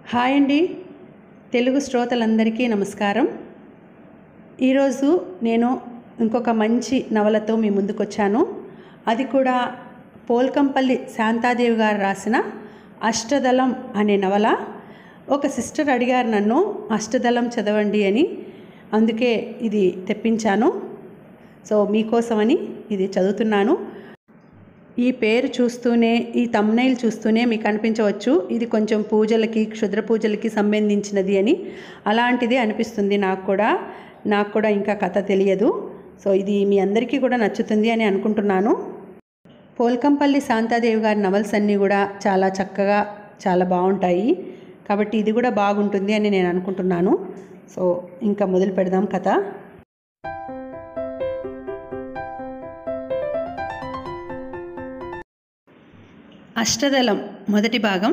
hi అండి తెలుగు శ్రోతలందరికీ నమస్కారం ఈరోజు నేను ఇంకొక మంచి నవలతో మీ ముందుకు వచ్చాను అది కూడా పోల్కంపల్లి శాంతాదేవి గారు రాసిన అష్టదళం అనే నవల ఒక సిస్టర్ అడిగారు నన్ను అష్టదళం చదవండి అని అందుకే ఇది తెప్పించాను సో మీకోసమని ఇది చదువుతున్నాను ఈ పేరు చూస్తూనే ఈ తమ్నైల్ చూస్తూనే మీకు అనిపించవచ్చు ఇది కొంచెం పూజలకి క్షుద్ర పూజలకి సంబంధించినది అని అలాంటిదే అనిపిస్తుంది నాకు కూడా నాకు కూడా ఇంకా కథ తెలియదు సో ఇది మీ అందరికీ కూడా నచ్చుతుంది అని అనుకుంటున్నాను పోల్కంపల్లి శాంతాదేవి గారి నవల్స్ అన్నీ కూడా చాలా చక్కగా చాలా బాగుంటాయి కాబట్టి ఇది కూడా బాగుంటుంది అని నేను అనుకుంటున్నాను సో ఇంకా మొదలు పెడదాం కథ అష్టదళం మొదటి భాగం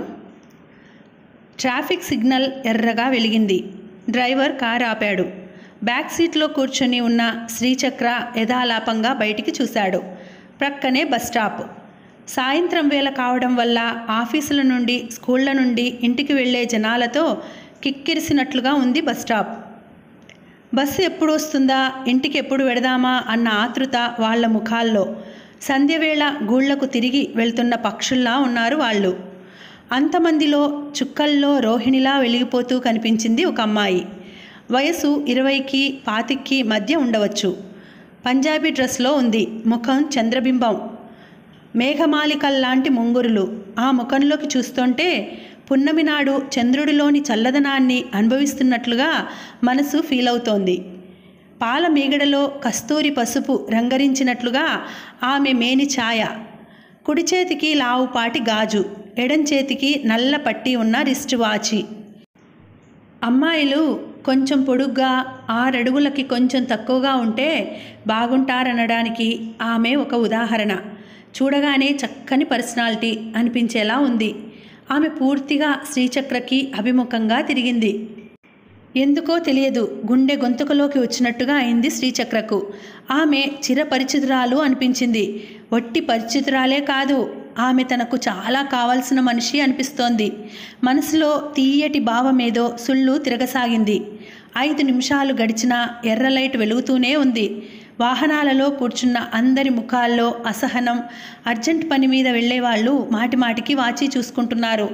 ట్రాఫిక్ సిగ్నల్ ఎర్రగా వెలిగింది డ్రైవర్ కారు ఆపాడు బ్యాక్ సీట్లో కూర్చొని ఉన్న శ్రీచక్ర యథాలాపంగా బయటికి చూశాడు ప్రక్కనే బస్ స్టాప్ సాయంత్రం వేళ కావడం వల్ల ఆఫీసుల నుండి స్కూళ్ళ నుండి ఇంటికి వెళ్ళే జనాలతో కిక్కిరిసినట్లుగా ఉంది బస్ స్టాప్ బస్సు ఎప్పుడు వస్తుందా ఇంటికి ఎప్పుడు వెడదామా అన్న ఆతృత వాళ్ళ ముఖాల్లో సంధ్యవేళ గూళ్లకు తిరిగి వెళ్తున్న పక్షుల్లా ఉన్నారు వాళ్ళు అంతమందిలో చుక్కల్లో రోహిణిలా వెలిగిపోతూ కనిపించింది ఒక అమ్మాయి వయసు ఇరవైకి పాతిక్కి మధ్య ఉండవచ్చు పంజాబీ డ్రెస్లో ఉంది ముఖం చంద్రబింబం మేఘమాలికల్లాంటి ముంగురులు ఆ ముఖంలోకి చూస్తుంటే పున్నమి నాడు చంద్రుడిలోని చల్లదనాన్ని అనుభవిస్తున్నట్లుగా మనసు ఫీల్ అవుతోంది పాల మీగడలో కస్తూరి పసుపు రంగరించినట్లుగా ఆమె మేని ఛాయ కుడి చేతికి లావుపాటి గాజు ఎడం చేతికి నల్ల పట్టి ఉన్న రిస్ట్ వాచి అమ్మాయిలు కొంచెం పొడుగ్గా ఆరడుగులకి కొంచెం తక్కువగా ఉంటే బాగుంటారనడానికి ఆమె ఒక ఉదాహరణ చూడగానే చక్కని పర్సనాలిటీ అనిపించేలా ఉంది ఆమె పూర్తిగా శ్రీచక్రకి అభిముఖంగా తిరిగింది ఎందుకో తెలియదు గుండె గొంతుకలోకి వచ్చినట్టుగా అయింది శ్రీచక్రకు ఆమె చిరపరిచితురాలు అనిపించింది ఒట్టి పరిచితురాలే కాదు ఆమె తనకు చాలా కావాల్సిన మనిషి అనిపిస్తోంది మనసులో తీయటి భావమేదో సుళ్ళు తిరగసాగింది ఐదు నిమిషాలు గడిచినా ఎర్ర లైట్ వెలుగుతూనే ఉంది వాహనాలలో కూర్చున్న అందరి ముఖాల్లో అసహనం అర్జెంట్ పని మీద వెళ్ళేవాళ్ళు మాటిమాటికి వాచి చూసుకుంటున్నారు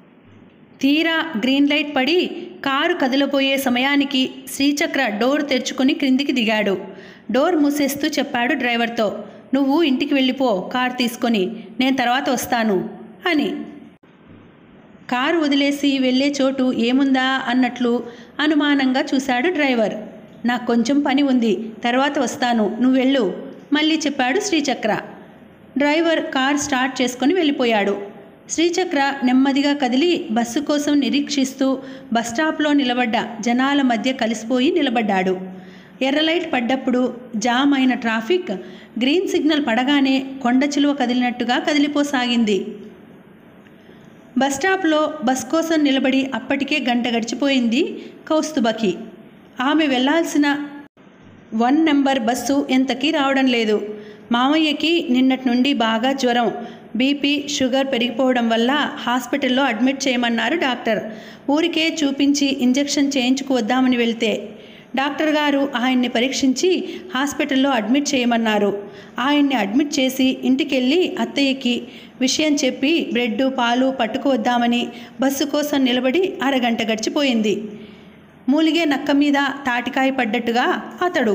తీరా గ్రీన్ లైట్ పడి కారు కదిలిపోయే సమయానికి శ్రీచక్ర డోర్ తెరుచుకుని క్రిందికి దిగాడు డోర్ మూసేస్తూ చెప్పాడు డ్రైవర్తో నువ్వు ఇంటికి వెళ్ళిపో కారు తీసుకొని నేను తర్వాత వస్తాను అని కారు వదిలేసి వెళ్ళే చోటు ఏముందా అన్నట్లు అనుమానంగా చూశాడు డ్రైవర్ నాకు కొంచెం పని ఉంది తర్వాత వస్తాను నువ్వు వెళ్ళు మళ్ళీ చెప్పాడు శ్రీచక్ర డ్రైవర్ కార్ స్టార్ట్ చేసుకొని వెళ్ళిపోయాడు శ్రీచక్ర నెమ్మదిగా కదిలి బస్సు కోసం నిరీక్షిస్తూ బస్టాప్లో నిలబడ్డ జనాల మధ్య కలిసిపోయి నిలబడ్డాడు ఎర్ర లైట్ పడ్డప్పుడు జామ్ అయిన ట్రాఫిక్ గ్రీన్ సిగ్నల్ పడగానే కొండ చిలువ కదిలినట్టుగా కదిలిపోసాగింది బస్టాప్లో బస్ కోసం నిలబడి అప్పటికే గంట గడిచిపోయింది కౌస్తుభకి ఆమె వెళ్లాల్సిన వన్ నెంబర్ బస్సు ఎంతకీ రావడం లేదు మామయ్యకి నిన్నటి నుండి బాగా జ్వరం బీపీ షుగర్ పెరిగిపోవడం వల్ల హాస్పిటల్లో అడ్మిట్ చేయమన్నారు డాక్టర్ ఊరికే చూపించి ఇంజెక్షన్ చేయించుకు వద్దామని వెళ్తే డాక్టర్ గారు ఆయన్ని పరీక్షించి హాస్పిటల్లో అడ్మిట్ చేయమన్నారు ఆయన్ని అడ్మిట్ చేసి ఇంటికెళ్ళి అత్తయ్యకి విషయం చెప్పి బ్రెడ్ పాలు పట్టుకువద్దామని బస్సు కోసం నిలబడి అరగంట గడిచిపోయింది మూలిగే నక్క మీద తాటికాయ పడ్డట్టుగా అతడు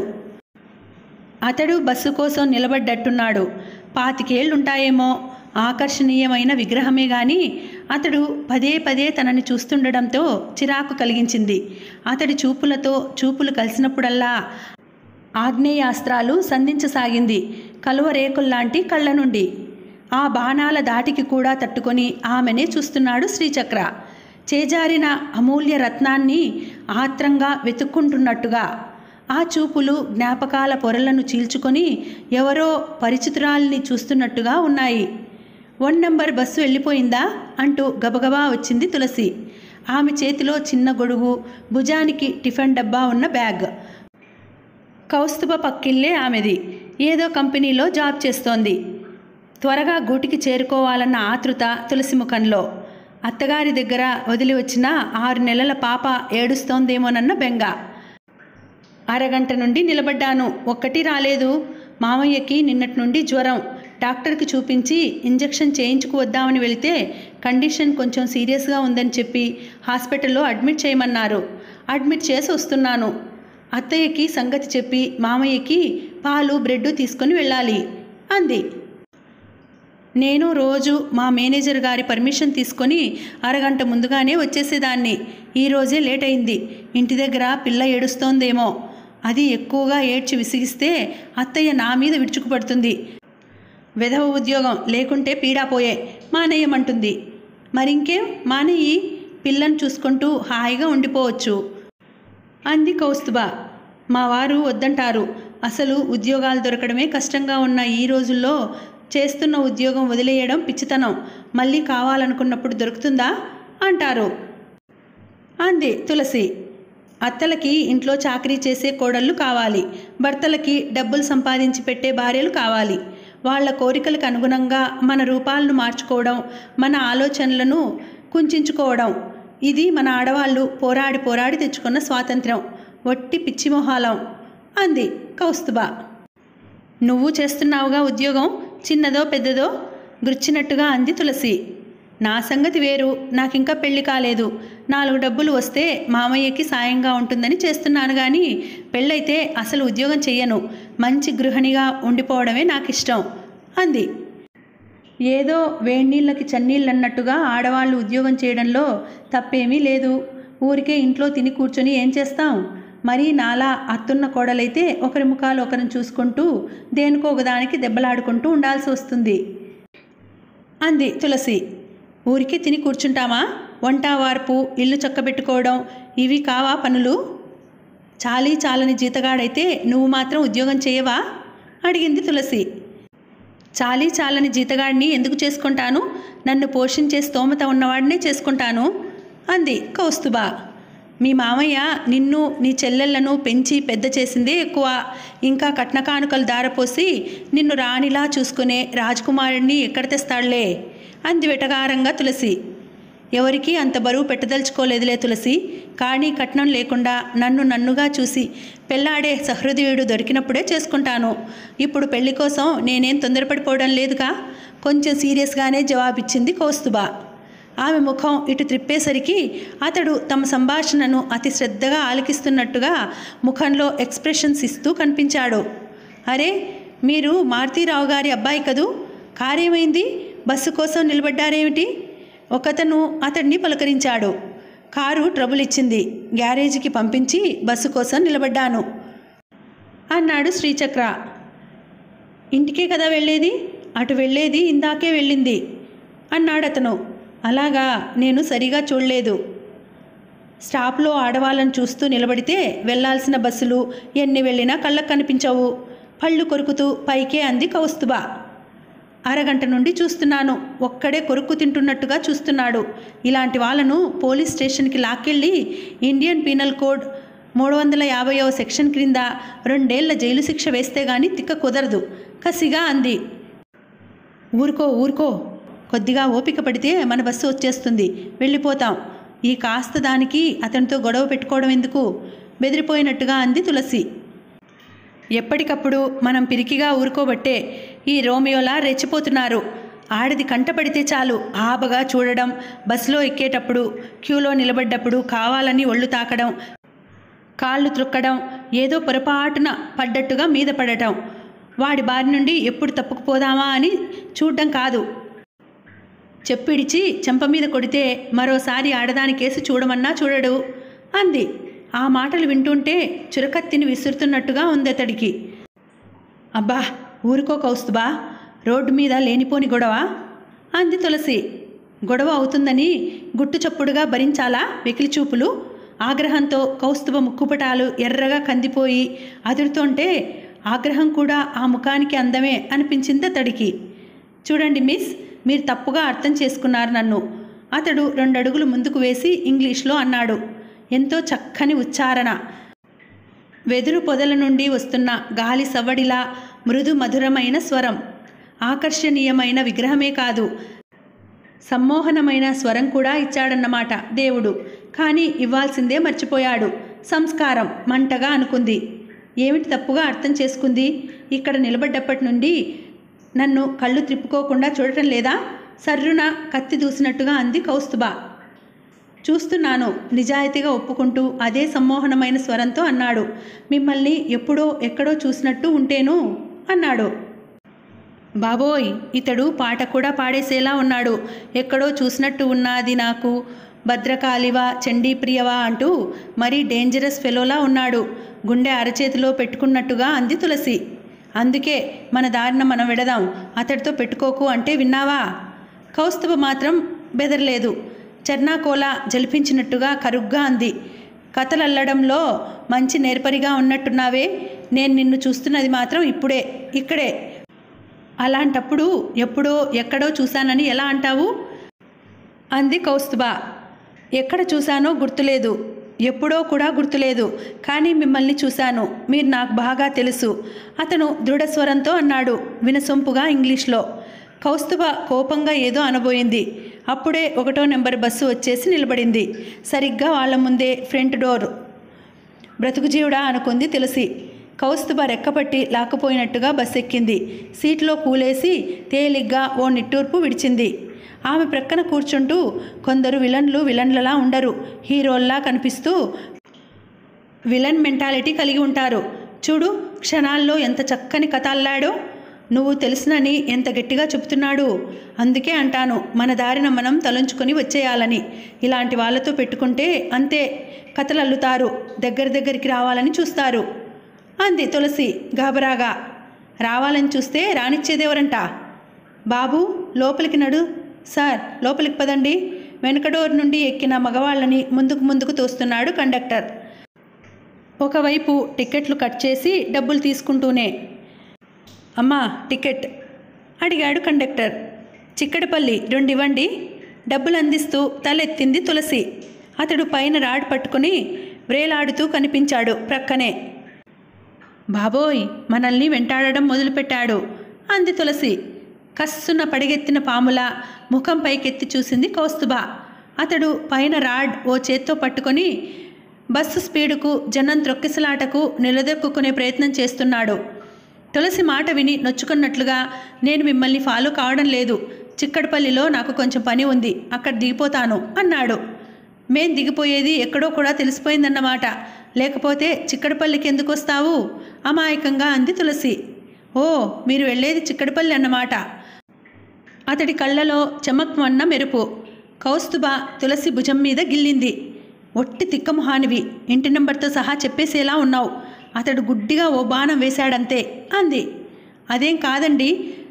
అతడు బస్సు కోసం నిలబడ్డట్టున్నాడు పాతికేళ్లుంటాయేమో ఆకర్షణీయమైన విగ్రహమే గాని అతడు పదే పదే తనని చూస్తుండడంతో చిరాకు కలిగించింది అతడి చూపులతో చూపులు కలిసినప్పుడల్లా ఆగ్నేయాస్త్రాలు సంధించసాగింది కలువ రేకుల్లాంటి కళ్ళ నుండి ఆ బాణాల దాటికి కూడా తట్టుకొని ఆమెనే చూస్తున్నాడు శ్రీచక్ర చేజారిన అమూల్య రత్నాన్ని ఆత్రంగా వెతుక్కుంటున్నట్టుగా ఆ చూపులు జ్ఞాపకాల పొరలను చీల్చుకొని ఎవరో పరిచితురాల్ని చూస్తున్నట్టుగా ఉన్నాయి వన్ నెంబర్ బస్సు వెళ్ళిపోయిందా అంటూ గబగబా వచ్చింది తులసి ఆమె చేతిలో చిన్న గొడుగు భుజానికి టిఫిన్ డబ్బా ఉన్న బ్యాగ్ కౌస్తుభ పక్కిల్లే ఆమెది ఏదో కంపెనీలో జాబ్ చేస్తోంది త్వరగా గూటికి చేరుకోవాలన్న ఆతృత తులసి ముఖంలో అత్తగారి దగ్గర వదిలి వచ్చిన ఆరు నెలల పాప ఏడుస్తోందేమోనన్న బెంగ అరగంట నుండి నిలబడ్డాను ఒక్కటి రాలేదు మామయ్యకి నిన్నటి నుండి జ్వరం డాక్టర్కి చూపించి ఇంజెక్షన్ చేయించుకు వద్దామని వెళితే కండిషన్ కొంచెం సీరియస్గా ఉందని చెప్పి హాస్పిటల్లో అడ్మిట్ చేయమన్నారు అడ్మిట్ చేసి వస్తున్నాను అత్తయ్యకి సంగతి చెప్పి మామయ్యకి పాలు బ్రెడ్ తీసుకొని వెళ్ళాలి అంది నేను రోజు మా మేనేజర్ గారి పర్మిషన్ తీసుకొని అరగంట ముందుగానే వచ్చేసేదాన్ని ఈరోజే లేట్ అయింది ఇంటి దగ్గర పిల్ల ఏడుస్తోందేమో అది ఎక్కువగా ఏడ్చి విసిగిస్తే అత్తయ్య నా మీద విడుచుకుపడుతుంది విధవ ఉద్యోగం లేకుంటే పీడాపోయే మానేయమంటుంది మరింకేం మానేయి పిల్లని చూసుకుంటూ హాయిగా ఉండిపోవచ్చు అంది కౌస్తుభ మా వారు వద్దంటారు అసలు ఉద్యోగాలు దొరకడమే కష్టంగా ఉన్న ఈ రోజుల్లో చేస్తున్న ఉద్యోగం వదిలేయడం పిచ్చితనం మళ్ళీ కావాలనుకున్నప్పుడు దొరుకుతుందా అంటారు అంది తులసి అత్తలకి ఇంట్లో చాకరీ చేసే కోడళ్ళు కావాలి భర్తలకి డబ్బులు సంపాదించి పెట్టే భార్యలు కావాలి వాళ్ళ కోరికలకు అనుగుణంగా మన రూపాలను మార్చుకోవడం మన ఆలోచనలను కుంచుకోవడం ఇది మన ఆడవాళ్ళు పోరాడి పోరాడి తెచ్చుకున్న స్వాతంత్రం వట్టి పిచ్చిమొహాలం అంది కౌస్తుభ నువ్వు చేస్తున్నావుగా ఉద్యోగం చిన్నదో పెద్దదో గుర్చినట్టుగా అంది తులసి నా సంగతి వేరు నాకింకా పెళ్లి కాలేదు నాలుగు డబ్బులు వస్తే మామయ్యకి సాయంగా ఉంటుందని చేస్తున్నాను కానీ పెళ్ళైతే అసలు ఉద్యోగం చెయ్యను మంచి గృహిణిగా ఉండిపోవడమే నాకు ఇష్టం అంది ఏదో వేడినీళ్ళకి చన్నీళ్ళన్నట్టుగా ఆడవాళ్ళు ఉద్యోగం చేయడంలో తప్పేమీ లేదు ఊరికే ఇంట్లో తిని కూర్చొని ఏం చేస్తాం మరీ నాలా అత్తున్న కోడలైతే ఒకరి ముఖాలు ఒకరిని చూసుకుంటూ దేనికో ఒకదానికి దెబ్బలాడుకుంటూ ఉండాల్సి వస్తుంది అంది తులసి ఊరికే తిని కూర్చుంటామా వంట వార్పు ఇల్లు చక్కబెట్టుకోవడం ఇవి కావా పనులు చాలీ చాలని జీతగాడైతే నువ్వు మాత్రం ఉద్యోగం చేయవా అడిగింది తులసి చాలీ చాలని జీతగాడిని ఎందుకు చేసుకుంటాను నన్ను పోషించే స్తోమత ఉన్నవాడినే చేసుకుంటాను అంది కౌస్తుభ మీ మామయ్య నిన్ను నీ చెల్లెళ్లను పెంచి పెద్ద చేసిందే ఎక్కువ ఇంకా కట్న కానుకలు దారపోసి నిన్ను రాణిలా చూసుకునే రాజకుమారుడిని ఎక్కడ తెస్తాడులే అంది వెటగారంగా తులసి ఎవరికీ అంత బరువు పెట్టదలుచుకోలేదులే తులసి కానీ కట్నం లేకుండా నన్ను నన్నుగా చూసి పెళ్ళాడే సహృదయుడు దొరికినప్పుడే చేసుకుంటాను ఇప్పుడు పెళ్లి కోసం నేనేం తొందరపడిపోవడం లేదుగా కొంచెం సీరియస్గానే జవాబిచ్చింది కౌస్తుభ ఆమె ముఖం ఇటు త్రిప్పేసరికి అతడు తమ సంభాషణను అతి శ్రద్ధగా ఆలకిస్తున్నట్టుగా ముఖంలో ఎక్స్ప్రెషన్స్ ఇస్తూ కనిపించాడు అరే మీరు మారుతీరావు గారి అబ్బాయి కదూ కారేమైంది బస్సు కోసం నిలబడ్డారేమిటి ఒకతను అతన్ని పలకరించాడు కారు ట్రబుల్ ఇచ్చింది గ్యారేజీకి పంపించి బస్సు కోసం నిలబడ్డాను అన్నాడు శ్రీచక్ర ఇంటికే కదా వెళ్ళేది అటు వెళ్ళేది ఇందాకే వెళ్ళింది అన్నాడు అతను అలాగా నేను సరిగా చూడలేదు స్టాప్లో ఆడవాళ్ళని చూస్తూ నిలబడితే వెళ్ళాల్సిన బస్సులు ఎన్ని వెళ్ళినా కళ్ళకు కనిపించవు పళ్ళు కొరుకుతూ పైకే అంది కౌస్తుభ అరగంట నుండి చూస్తున్నాను ఒక్కడే కొరుక్కు తింటున్నట్టుగా చూస్తున్నాడు ఇలాంటి వాళ్ళను పోలీస్ స్టేషన్కి లాక్కెళ్ళి ఇండియన్ పీనల్ కోడ్ మూడు వందల యాభైవ సెక్షన్ క్రింద రెండేళ్ల జైలు శిక్ష వేస్తే గాని తిక్క కుదరదు కసిగా అంది ఊరుకో ఊరుకో కొద్దిగా ఓపిక పడితే మన బస్సు వచ్చేస్తుంది వెళ్ళిపోతాం ఈ కాస్త దానికి అతనితో గొడవ పెట్టుకోవడం ఎందుకు బెదిరిపోయినట్టుగా అంది తులసి ఎప్పటికప్పుడు మనం పిరికిగా ఊరుకోబట్టే ఈ రోమియోలా రెచ్చిపోతున్నారు ఆడది కంటపడితే చాలు ఆబగా చూడడం బస్సులో ఎక్కేటప్పుడు క్యూలో నిలబడ్డప్పుడు కావాలని ఒళ్ళు తాకడం కాళ్ళు త్రొక్కడం ఏదో పొరపాటున పడ్డట్టుగా మీద పడటం వాడి బారి నుండి ఎప్పుడు తప్పుకుపోదామా అని చూడ్డం కాదు చెప్పిడిచి చెంప మీద కొడితే మరోసారి ఆడదాని కేసు చూడమన్నా చూడడు అంది ఆ మాటలు వింటుంటే చురకత్తిని విసురుతున్నట్టుగా ఉంది అతడికి అబ్బా ఊరుకో కౌస్తుబా రోడ్డు మీద లేనిపోని గొడవ అంది తులసి గొడవ అవుతుందని గుట్టు చప్పుడుగా భరించాలా వెకిలి చూపులు ఆగ్రహంతో కౌస్తుభ ముక్కుపటాలు ఎర్రగా కందిపోయి అదురుతుంటే ఆగ్రహం కూడా ఆ ముఖానికి అందమే అనిపించింది అతడికి చూడండి మిస్ మీరు తప్పుగా అర్థం చేసుకున్నారు నన్ను అతడు రెండు అడుగులు ముందుకు వేసి ఇంగ్లీష్లో అన్నాడు ఎంతో చక్కని ఉచ్చారణ వెదురు పొదల నుండి వస్తున్న గాలి సవ్వడిలా మృదు మధురమైన స్వరం ఆకర్షణీయమైన విగ్రహమే కాదు సమ్మోహనమైన స్వరం కూడా ఇచ్చాడన్నమాట దేవుడు కానీ ఇవ్వాల్సిందే మర్చిపోయాడు సంస్కారం మంటగా అనుకుంది ఏమిటి తప్పుగా అర్థం చేసుకుంది ఇక్కడ నిలబడ్డప్పటి నుండి నన్ను కళ్ళు త్రిప్పుకోకుండా చూడటం లేదా సర్రున కత్తి దూసినట్టుగా అంది కౌస్తుభ చూస్తున్నాను నిజాయితీగా ఒప్పుకుంటూ అదే సమ్మోహనమైన స్వరంతో అన్నాడు మిమ్మల్ని ఎప్పుడో ఎక్కడో చూసినట్టు ఉంటేను అన్నాడు బాబోయ్ ఇతడు పాట కూడా పాడేసేలా ఉన్నాడు ఎక్కడో చూసినట్టు ఉన్నది నాకు భద్రకాళివా చండీప్రియవా అంటూ మరీ డేంజరస్ ఫెలోలా ఉన్నాడు గుండె అరచేతిలో పెట్టుకున్నట్టుగా అంది తులసి అందుకే మన దారిన మనం విడదాం అతడితో పెట్టుకోకు అంటే విన్నావా కౌస్తుభ మాత్రం బెదరలేదు చర్నాకోల జలిపించినట్టుగా కరుగ్గా అంది కథలల్లడంలో మంచి నేర్పరిగా ఉన్నట్టున్నావే నేను నిన్ను చూస్తున్నది మాత్రం ఇప్పుడే ఇక్కడే అలాంటప్పుడు ఎప్పుడో ఎక్కడో చూశానని ఎలా అంటావు అంది కౌస్తుభ ఎక్కడ చూశానో గుర్తులేదు ఎప్పుడో కూడా గుర్తులేదు కానీ మిమ్మల్ని చూశాను మీరు నాకు బాగా తెలుసు అతను దృఢస్వరంతో అన్నాడు వినసొంపుగా ఇంగ్లీష్లో కౌస్తుభ కోపంగా ఏదో అనబోయింది అప్పుడే ఒకటో నెంబర్ బస్సు వచ్చేసి నిలబడింది సరిగ్గా వాళ్ళ ముందే ఫ్రంట్ డోర్ బ్రతుకుజీవుడా అనుకుంది తులసి కౌస్తుభ రెక్కపట్టి లాక్కుపోయినట్టుగా బస్ ఎక్కింది సీట్లో కూలేసి తేలిగ్గా ఓ నిట్టూర్పు విడిచింది ఆమె ప్రక్కన కూర్చుంటూ కొందరు విలన్లు విలన్లలా ఉండరు హీరోల్లా కనిపిస్తూ విలన్ మెంటాలిటీ కలిగి ఉంటారు చూడు క్షణాల్లో ఎంత చక్కని కథ అల్లాడో నువ్వు తెలుసునని ఎంత గట్టిగా చెప్తున్నాడు అందుకే అంటాను మన దారిన మనం తలంచుకొని వచ్చేయాలని ఇలాంటి వాళ్ళతో పెట్టుకుంటే అంతే కథలు అల్లుతారు దగ్గర దగ్గరికి రావాలని చూస్తారు అంది తులసి గాబరాగా రావాలని చూస్తే రానిచ్చేదేవరంట బాబు లోపలికి నడు సార్ లోపలికి పదండి వెనక డోర్ నుండి ఎక్కిన మగవాళ్ళని ముందుకు ముందుకు తోస్తున్నాడు కండక్టర్ ఒకవైపు టికెట్లు కట్ చేసి డబ్బులు తీసుకుంటూనే అమ్మా టికెట్ అడిగాడు కండక్టర్ చిక్కడపల్లి రెండు ఇవ్వండి డబ్బులు అందిస్తూ తలెత్తింది తులసి అతడు పైన రాడ్ పట్టుకుని వ్రేలాడుతూ కనిపించాడు ప్రక్కనే బాబోయ్ మనల్ని వెంటాడడం మొదలుపెట్టాడు అంది తులసి కస్సున పడిగెత్తిన పాముల ముఖం పైకెత్తి చూసింది కౌస్తుభ అతడు పైన రాడ్ ఓ చేత్తో పట్టుకొని బస్సు స్పీడుకు జనం త్రొక్కిసలాటకు నిలదొక్కునే ప్రయత్నం చేస్తున్నాడు తులసి మాట విని నొచ్చుకున్నట్లుగా నేను మిమ్మల్ని ఫాలో కావడం లేదు చిక్కడపల్లిలో నాకు కొంచెం పని ఉంది అక్కడ దిగిపోతాను అన్నాడు మేం దిగిపోయేది ఎక్కడో కూడా తెలిసిపోయిందన్నమాట లేకపోతే చిక్కడపల్లికి ఎందుకు వస్తావు అమాయకంగా అంది తులసి ఓ మీరు వెళ్ళేది చిక్కడపల్లి అన్నమాట అతడి కళ్ళలో చెమక్మన్న మెరుపు కౌస్తుభ తులసి భుజం మీద గిల్లింది ఒట్టి తిక్కమొహానివి ఇంటి నెంబర్తో సహా చెప్పేసేలా ఉన్నావు అతడు గుడ్డిగా ఓ బాణం వేశాడంతే అంది అదేం కాదండి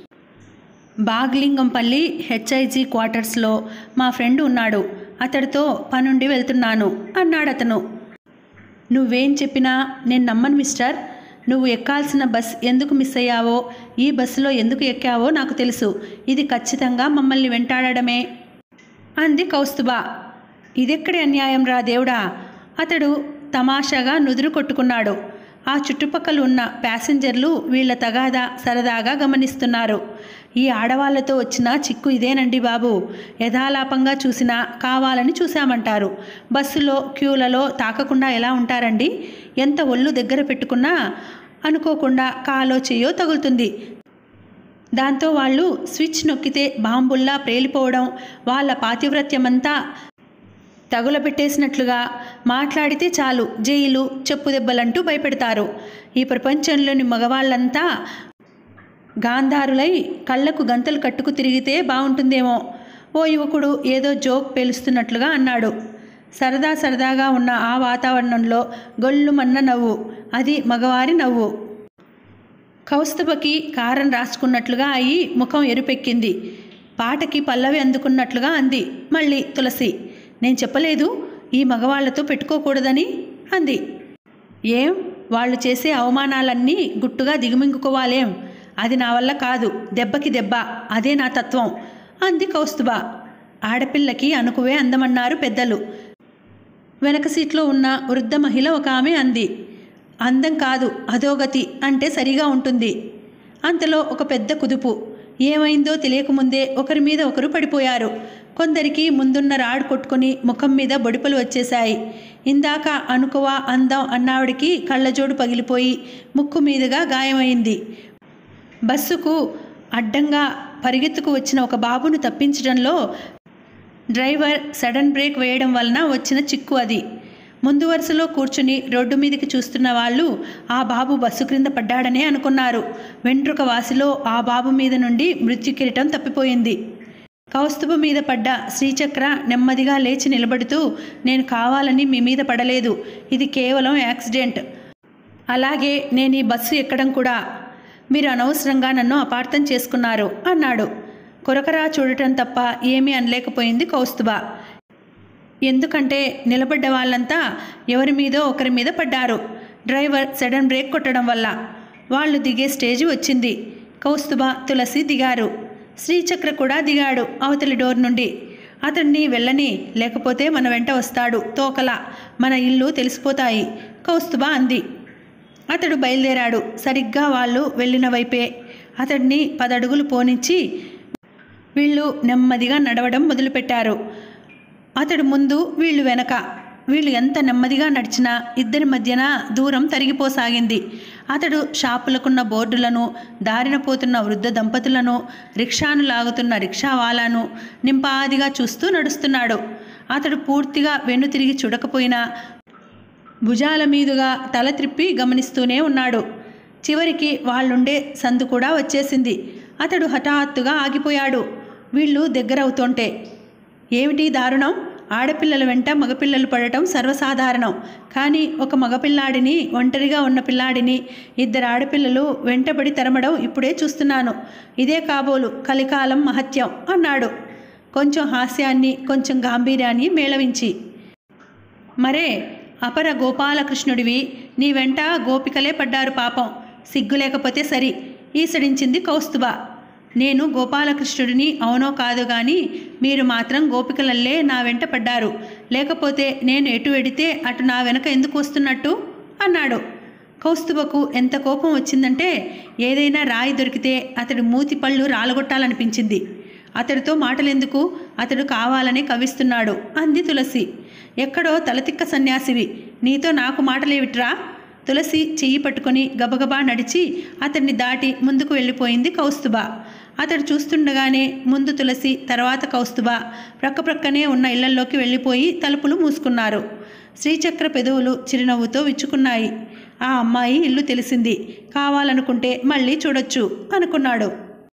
బాగ్లింగంపల్లి హెచ్ఐజీ క్వార్టర్స్లో మా ఫ్రెండ్ ఉన్నాడు అతడితో పనుండి వెళ్తున్నాను అన్నాడతను నువ్వేం చెప్పినా నేను నమ్మను మిస్టర్ నువ్వు ఎక్కాల్సిన బస్ ఎందుకు మిస్ అయ్యావో ఈ బస్సులో ఎందుకు ఎక్కావో నాకు తెలుసు ఇది ఖచ్చితంగా మమ్మల్ని వెంటాడడమే అంది కౌస్తుభ ఇదెక్కడి అన్యాయం రా దేవుడా అతడు తమాషాగా నుదురు కొట్టుకున్నాడు ఆ చుట్టుపక్కల ఉన్న ప్యాసింజర్లు వీళ్ళ తగాదా సరదాగా గమనిస్తున్నారు ఈ ఆడవాళ్లతో వచ్చిన చిక్కు ఇదేనండి బాబు యథాలాపంగా చూసినా కావాలని చూశామంటారు బస్సులో క్యూలలో తాకకుండా ఎలా ఉంటారండి ఎంత ఒళ్ళు దగ్గర పెట్టుకున్నా అనుకోకుండా కాలో చెయ్యో తగులుతుంది దాంతో వాళ్ళు స్విచ్ నొక్కితే బాంబుల్లా ప్రేలిపోవడం వాళ్ళ పాతివ్రత్యమంతా తగులబెట్టేసినట్లుగా మాట్లాడితే చాలు జైలు చెప్పు దెబ్బలంటూ భయపెడతారు ఈ ప్రపంచంలోని మగవాళ్ళంతా గాంధారులై కళ్ళకు గంతలు కట్టుకు తిరిగితే బాగుంటుందేమో ఓ యువకుడు ఏదో జోక్ పేలుస్తున్నట్లుగా అన్నాడు సరదా సరదాగా ఉన్న ఆ వాతావరణంలో గొల్లుమన్న నవ్వు అది మగవారి నవ్వు కౌస్తుభకి కారం రాసుకున్నట్లుగా అయి ముఖం ఎరుపెక్కింది పాటకి పల్లవి అందుకున్నట్లుగా అంది మళ్ళీ తులసి నేను చెప్పలేదు ఈ మగవాళ్లతో పెట్టుకోకూడదని అంది ఏం వాళ్ళు చేసే అవమానాలన్నీ గుట్టుగా దిగుమింగుకోవాలేం అది నా వల్ల కాదు దెబ్బకి దెబ్బ అదే నా తత్వం అంది కౌస్తుభ ఆడపిల్లకి అనుకువే అందమన్నారు పెద్దలు వెనక సీట్లో ఉన్న వృద్ధ మహిళ ఒక ఆమె అంది అందం కాదు అధోగతి అంటే సరిగా ఉంటుంది అంతలో ఒక పెద్ద కుదుపు ఏమైందో తెలియకముందే ఒకరి మీద ఒకరు పడిపోయారు కొందరికి ముందున్న రాడ్ కొట్టుకొని ముఖం మీద బొడిపలు వచ్చేశాయి ఇందాక అనుకువ అందం అన్నావిడికి కళ్ళజోడు పగిలిపోయి ముక్కు మీదుగా గాయమైంది బస్సుకు అడ్డంగా పరిగెత్తుకు వచ్చిన ఒక బాబును తప్పించడంలో డ్రైవర్ సడన్ బ్రేక్ వేయడం వలన వచ్చిన చిక్కు అది ముందు వరుసలో కూర్చుని రోడ్డు మీదకి చూస్తున్న వాళ్ళు ఆ బాబు బస్సు క్రింద పడ్డాడనే అనుకున్నారు వెంట్రుక వాసిలో ఆ బాబు మీద నుండి మృత్యు కిరీటం తప్పిపోయింది కౌస్తుభ మీద పడ్డ శ్రీచక్ర నెమ్మదిగా లేచి నిలబడుతూ నేను కావాలని మీ మీద పడలేదు ఇది కేవలం యాక్సిడెంట్ అలాగే నేను ఈ బస్సు ఎక్కడం కూడా మీరు అనవసరంగా నన్ను అపార్థం చేసుకున్నారు అన్నాడు కొరకరా చూడటం తప్ప ఏమీ అనలేకపోయింది కౌస్తుభ ఎందుకంటే నిలబడ్డ వాళ్ళంతా ఎవరి మీదో ఒకరి మీద పడ్డారు డ్రైవర్ సడన్ బ్రేక్ కొట్టడం వల్ల వాళ్ళు దిగే స్టేజ్ వచ్చింది కౌస్తుభ తులసి దిగారు శ్రీచక్ర కూడా దిగాడు అవతలి డోర్ నుండి అతన్ని వెళ్ళని లేకపోతే మన వెంట వస్తాడు తోకల మన ఇల్లు తెలిసిపోతాయి కౌస్తుభ అంది అతడు బయలుదేరాడు సరిగ్గా వాళ్ళు వెళ్ళిన వైపే అతడిని పదడుగులు పోనిచ్చి వీళ్ళు నెమ్మదిగా నడవడం మొదలుపెట్టారు అతడు ముందు వీళ్ళు వెనక వీళ్ళు ఎంత నెమ్మదిగా నడిచినా ఇద్దరి మధ్యన దూరం తరిగిపోసాగింది అతడు షాపులకున్న బోర్డులను దారిన పోతున్న వృద్ధ దంపతులను రిక్షాను లాగుతున్న రిక్షావాలాను నింపాదిగా చూస్తూ నడుస్తున్నాడు అతడు పూర్తిగా వెన్ను తిరిగి చూడకపోయినా భుజాల మీదుగా తల త్రిప్పి గమనిస్తూనే ఉన్నాడు చివరికి వాళ్ళుండే సందు కూడా వచ్చేసింది అతడు హఠాత్తుగా ఆగిపోయాడు వీళ్ళు దగ్గరవుతుంటే ఏమిటి దారుణం ఆడపిల్లల వెంట మగపిల్లలు పడటం సర్వసాధారణం కానీ ఒక మగపిల్లాడిని ఒంటరిగా ఉన్న పిల్లాడిని ఇద్దరు ఆడపిల్లలు వెంటబడి తరమడం ఇప్పుడే చూస్తున్నాను ఇదే కాబోలు కలికాలం మహత్యం అన్నాడు కొంచెం హాస్యాన్ని కొంచెం గాంభీర్యాన్ని మేళవించి మరే అపర గోపాలకృష్ణుడివి నీ వెంట గోపికలే పడ్డారు పాపం సిగ్గు లేకపోతే సరి ఈసడించింది కౌస్తుభ నేను గోపాలకృష్ణుడిని అవునో కాదు గాని మీరు మాత్రం గోపికలల్లే నా వెంట పడ్డారు లేకపోతే నేను ఎటు వెడితే అటు నా వెనక ఎందుకు వస్తున్నట్టు అన్నాడు కౌస్తుభకు ఎంత కోపం వచ్చిందంటే ఏదైనా రాయి దొరికితే అతడి మూతి పళ్ళు రాలగొట్టాలనిపించింది అతడితో మాటలెందుకు అతడు కావాలనే కవిస్తున్నాడు అంది తులసి ఎక్కడో తలతిక్క సన్యాసివి నీతో నాకు మాటలేవిట్రా తులసి చెయ్యి పట్టుకొని గబగబా నడిచి అతన్ని దాటి ముందుకు వెళ్ళిపోయింది కౌస్తుభ అతడు చూస్తుండగానే ముందు తులసి తర్వాత కౌస్తుభ ప్రక్కప్రక్కనే ఉన్న ఇళ్లల్లోకి వెళ్ళిపోయి తలుపులు మూసుకున్నారు శ్రీచక్ర పెదవులు చిరునవ్వుతో విచ్చుకున్నాయి ఆ అమ్మాయి ఇల్లు తెలిసింది కావాలనుకుంటే మళ్ళీ చూడొచ్చు అనుకున్నాడు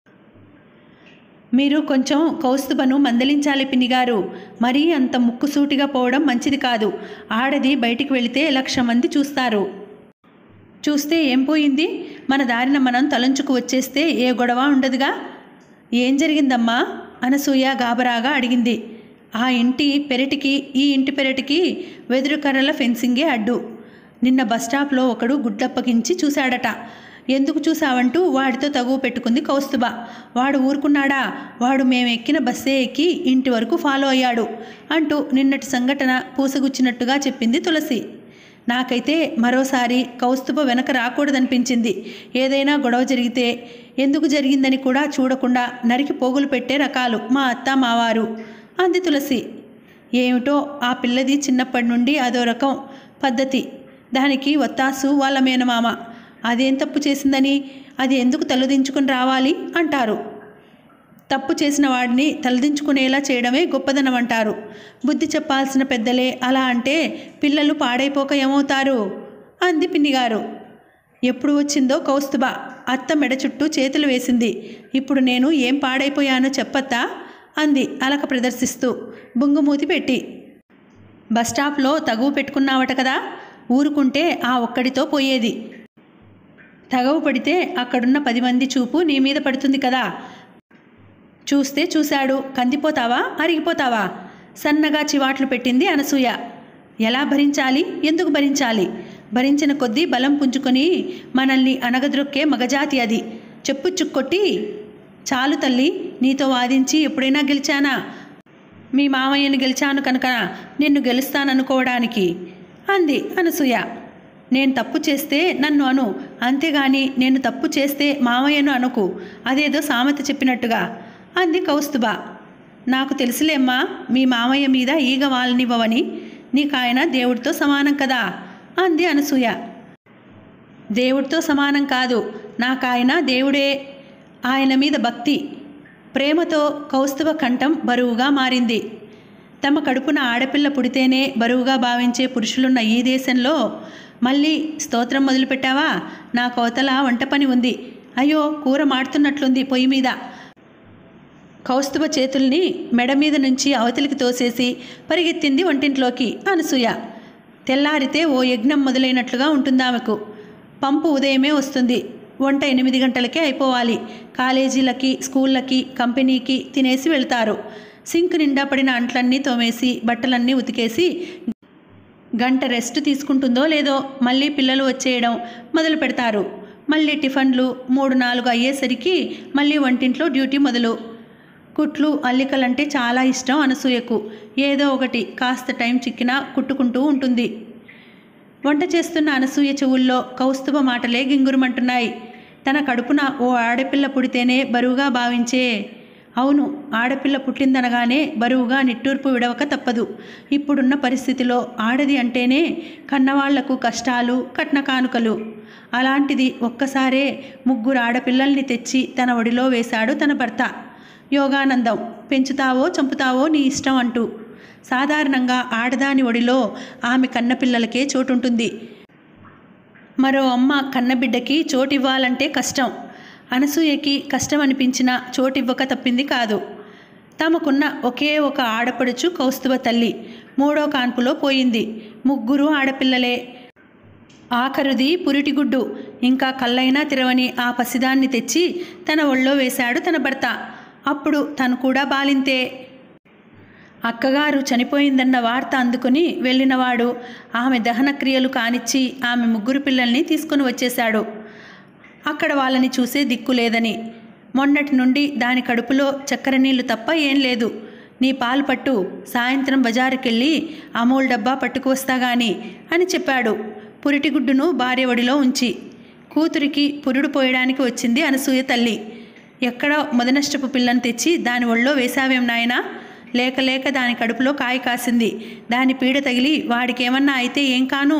మీరు కొంచెం కౌస్తుభను మందలించాలి పిన్నిగారు మరీ అంత ముక్కుసూటిగా పోవడం మంచిది కాదు ఆడది బయటికి వెళితే లక్ష మంది చూస్తారు చూస్తే ఏం పోయింది మన దారిన మనం తలంచుకు వచ్చేస్తే ఏ గొడవ ఉండదుగా ఏం జరిగిందమ్మా అనసూయ గాబరాగా అడిగింది ఆ ఇంటి పెరటికి ఈ ఇంటి పెరటికి వెదురు కర్రల ఫెన్సింగే అడ్డు నిన్న బస్టాప్లో ఒకడు గుడ్లప్పగించి చూశాడట ఎందుకు చూసావంటూ వాడితో తగువ పెట్టుకుంది కౌస్తుభ వాడు ఊరుకున్నాడా వాడు మేము ఎక్కిన బస్సే ఎక్కి ఇంటి వరకు ఫాలో అయ్యాడు అంటూ నిన్నటి సంఘటన పూసగుచ్చినట్టుగా చెప్పింది తులసి నాకైతే మరోసారి కౌస్తుభ వెనక రాకూడదనిపించింది ఏదైనా గొడవ జరిగితే ఎందుకు జరిగిందని కూడా చూడకుండా నరికి పోగులు పెట్టే రకాలు మా అత్త మావారు అంది తులసి ఏమిటో ఆ పిల్లది చిన్నప్పటి నుండి అదో రకం పద్ధతి దానికి ఒత్తాసు వాళ్ళ మేనమామ అదేం తప్పు చేసిందని అది ఎందుకు తలదించుకుని రావాలి అంటారు తప్పు చేసిన వాడిని తలదించుకునేలా చేయడమే గొప్పదనం అంటారు బుద్ధి చెప్పాల్సిన పెద్దలే అలా అంటే పిల్లలు పాడైపోక ఏమవుతారు అంది పిన్నిగారు ఎప్పుడు వచ్చిందో కౌస్తుభ అత్త మెడ చుట్టూ చేతులు వేసింది ఇప్పుడు నేను ఏం పాడైపోయానో చెప్పత్తా అంది అలక ప్రదర్శిస్తూ బుంగుమూతి పెట్టి బస్టాప్లో తగువ పెట్టుకున్నావట కదా ఊరుకుంటే ఆ ఒక్కడితో పోయేది తగవు పడితే అక్కడున్న పది మంది చూపు నీ మీద పడుతుంది కదా చూస్తే చూశాడు కందిపోతావా అరిగిపోతావా సన్నగా చివాట్లు పెట్టింది అనసూయ ఎలా భరించాలి ఎందుకు భరించాలి భరించిన కొద్దీ బలం పుంజుకొని మనల్ని అనగద్రొక్కే మగజాతి అది చెప్పు చుక్కొట్టి చాలు తల్లి నీతో వాదించి ఎప్పుడైనా గెలిచానా మీ మామయ్యని గెలిచాను కనుక నిన్ను గెలుస్తాననుకోవడానికి అంది అనసూయ నేను తప్పు చేస్తే నన్ను అను అంతేగాని నేను తప్పు చేస్తే మామయ్యను అనుకు అదేదో సామెత చెప్పినట్టుగా అంది కౌస్తుభ నాకు తెలుసులేమ్మా మీ మామయ్య మీద ఈగ వాళ్ళనివ్వవని నీకాయన దేవుడితో సమానం కదా అంది అనసూయ దేవుడితో సమానం కాదు నాకాయన దేవుడే ఆయన మీద భక్తి ప్రేమతో కౌస్తుభ కంఠం బరువుగా మారింది తమ కడుపున ఆడపిల్ల పుడితేనే బరువుగా భావించే పురుషులున్న ఈ దేశంలో మళ్ళీ స్తోత్రం మొదలుపెట్టావా నా కోతల వంట పని ఉంది అయ్యో కూర మాడుతున్నట్లుంది పొయ్యి మీద కౌస్తుభ చేతుల్ని మెడ మీద నుంచి అవతలికి తోసేసి పరిగెత్తింది వంటింట్లోకి అనసూయ తెల్లారితే ఓ యజ్ఞం మొదలైనట్లుగా ఉంటుంది ఆమెకు పంపు ఉదయమే వస్తుంది వంట ఎనిమిది గంటలకే అయిపోవాలి కాలేజీలకి స్కూళ్ళకి కంపెనీకి తినేసి వెళ్తారు సింక్ నిండా పడిన అంట్లన్నీ తోమేసి బట్టలన్నీ ఉతికేసి గంట రెస్ట్ తీసుకుంటుందో లేదో మళ్ళీ పిల్లలు వచ్చేయడం మొదలు పెడతారు మళ్ళీ టిఫన్లు మూడు నాలుగు అయ్యేసరికి మళ్ళీ వంటింట్లో డ్యూటీ మొదలు కుట్లు అల్లికలంటే చాలా ఇష్టం అనసూయకు ఏదో ఒకటి కాస్త టైం చిక్కినా కుట్టుకుంటూ ఉంటుంది వంట చేస్తున్న అనసూయ చెవుల్లో కౌస్తుభ మాటలే గింగురుమంటున్నాయి తన కడుపున ఓ ఆడపిల్ల పుడితేనే బరువుగా భావించే అవును ఆడపిల్ల పుట్టిందనగానే బరువుగా నిట్టూర్పు విడవక తప్పదు ఇప్పుడున్న పరిస్థితిలో ఆడది అంటేనే కన్నవాళ్లకు కష్టాలు కట్న కానుకలు అలాంటిది ఒక్కసారే ముగ్గురు ఆడపిల్లల్ని తెచ్చి తన ఒడిలో వేశాడు తన భర్త యోగానందం పెంచుతావో చంపుతావో నీ ఇష్టం అంటూ సాధారణంగా ఆడదాని ఒడిలో ఆమె కన్నపిల్లలకే చోటుంటుంది మరో అమ్మ కన్నబిడ్డకి చోటివ్వాలంటే కష్టం అనసూయకి కష్టం అనిపించిన చోటివ్వక తప్పింది కాదు తమకున్న ఒకే ఒక ఆడపడుచు కౌస్తుభ తల్లి మూడో కాన్పులో పోయింది ముగ్గురు ఆడపిల్లలే ఆఖరుది పురిటిగుడ్డు ఇంకా కళ్ళైనా తిరవని ఆ పసిదాన్ని తెచ్చి తన ఒళ్ళో వేశాడు తన భర్త అప్పుడు తను కూడా బాలింతే అక్కగారు చనిపోయిందన్న వార్త అందుకుని వెళ్ళినవాడు ఆమె దహనక్రియలు కానిచ్చి ఆమె ముగ్గురు పిల్లల్ని తీసుకుని వచ్చేశాడు అక్కడ వాళ్ళని చూసే దిక్కు లేదని మొన్నటి నుండి దాని కడుపులో చక్కెర నీళ్లు తప్ప ఏం లేదు నీ పాలు పట్టు సాయంత్రం బజారుకెళ్ళి అమూల్ డబ్బా పట్టుకువస్తా గాని అని చెప్పాడు పురిటిగుడ్డును భార్య ఒడిలో ఉంచి కూతురికి పురుడు పోయడానికి వచ్చింది అనసూయ తల్లి ఎక్కడో మొదనష్టపు పిల్లని తెచ్చి దాని ఒళ్ళో వేశావేం నాయనా లేక లేక దాని కడుపులో కాయ కాసింది దాని పీడ తగిలి వాడికేమన్నా అయితే ఏం కాను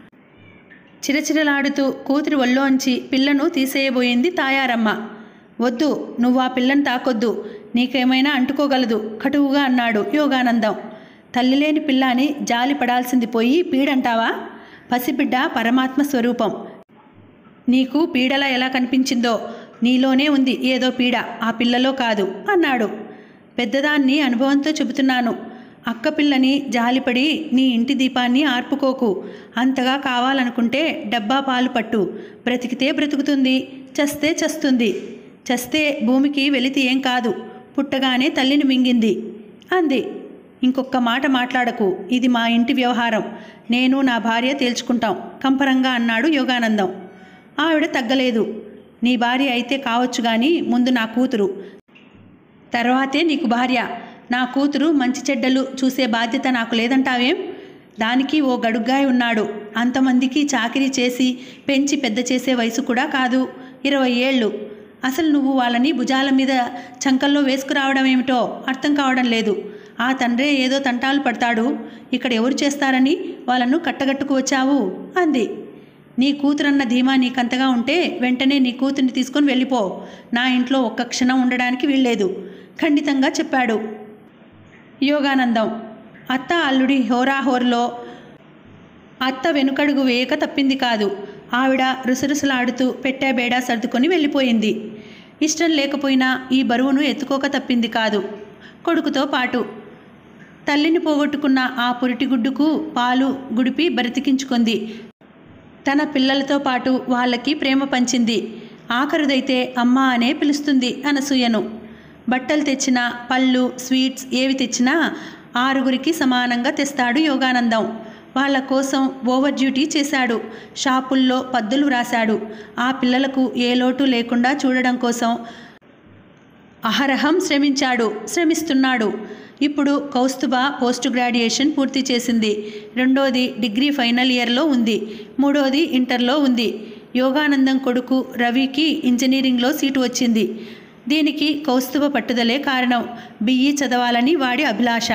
చిరచిరలాడుతూ కూతురి ఒళ్ళోంచి పిల్లను తీసేయబోయింది తాయారమ్మ వద్దు నువ్వు ఆ పిల్లని తాకొద్దు నీకేమైనా అంటుకోగలదు కటువుగా అన్నాడు యోగానందం తల్లి లేని పిల్ల అని జాలి పడాల్సింది పోయి పీడంటావా పసిబిడ్డ పరమాత్మ స్వరూపం నీకు పీడలా ఎలా కనిపించిందో నీలోనే ఉంది ఏదో పీడ ఆ పిల్లలో కాదు అన్నాడు పెద్దదాన్ని అనుభవంతో చెబుతున్నాను అక్క పిల్లని జాలిపడి నీ ఇంటి దీపాన్ని ఆర్పుకోకు అంతగా కావాలనుకుంటే డబ్బా పాలు పట్టు బ్రతికితే బ్రతుకుతుంది చస్తే చస్తుంది చస్తే భూమికి వెలితి ఏం కాదు పుట్టగానే తల్లిని మింగింది అంది ఇంకొక మాట మాట్లాడకు ఇది మా ఇంటి వ్యవహారం నేను నా భార్య తేల్చుకుంటాం కంపరంగా అన్నాడు యోగానందం ఆవిడ తగ్గలేదు నీ భార్య అయితే కావచ్చు కానీ ముందు నా కూతురు తర్వాతే నీకు భార్య నా కూతురు మంచి చెడ్డలు చూసే బాధ్యత నాకు లేదంటావేం దానికి ఓ గడుగ్గాయి ఉన్నాడు అంతమందికి చాకిరీ చేసి పెంచి పెద్ద చేసే వయసు కూడా కాదు ఇరవై ఏళ్ళు అసలు నువ్వు వాళ్ళని భుజాల మీద చంకల్లో వేసుకురావడం ఏమిటో అర్థం కావడం లేదు ఆ తండ్రే ఏదో తంటాలు పడతాడు ఇక్కడ ఎవరు చేస్తారని వాళ్ళను కట్టగట్టుకు వచ్చావు అంది నీ కూతురన్న ధీమా నీకంతగా ఉంటే వెంటనే నీ కూతుర్ని తీసుకొని వెళ్ళిపో నా ఇంట్లో ఒక్క క్షణం ఉండడానికి వీల్లేదు ఖండితంగా చెప్పాడు యోగానందం అత్త అల్లుడి హోరాహోర్లో అత్త వెనుకడుగు వేయక తప్పింది కాదు ఆవిడ రుసరుసలాడుతూ పెట్టే బేడా సర్దుకొని వెళ్ళిపోయింది ఇష్టం లేకపోయినా ఈ బరువును ఎత్తుకోక తప్పింది కాదు కొడుకుతో పాటు తల్లిని పోగొట్టుకున్న ఆ పురిటిగుడ్డుకు పాలు గుడిపి బ్రతికించుకుంది తన పిల్లలతో పాటు వాళ్ళకి ప్రేమ పంచింది ఆఖరుదైతే అమ్మ అనే పిలుస్తుంది అనసూయను బట్టలు తెచ్చినా పళ్ళు స్వీట్స్ ఏవి తెచ్చినా ఆరుగురికి సమానంగా తెస్తాడు యోగానందం వాళ్ళ కోసం ఓవర్ డ్యూటీ చేశాడు షాపుల్లో పద్దులు రాశాడు ఆ పిల్లలకు ఏ లోటు లేకుండా చూడడం కోసం అహరహం శ్రమించాడు శ్రమిస్తున్నాడు ఇప్పుడు కౌస్తుభ పోస్ట్ గ్రాడ్యుయేషన్ పూర్తి చేసింది రెండోది డిగ్రీ ఫైనల్ ఇయర్లో ఉంది మూడోది ఇంటర్లో ఉంది యోగానందం కొడుకు రవికి ఇంజనీరింగ్లో సీటు వచ్చింది దీనికి కౌస్తుభ పట్టుదలే కారణం బిఈ చదవాలని వాడి అభిలాష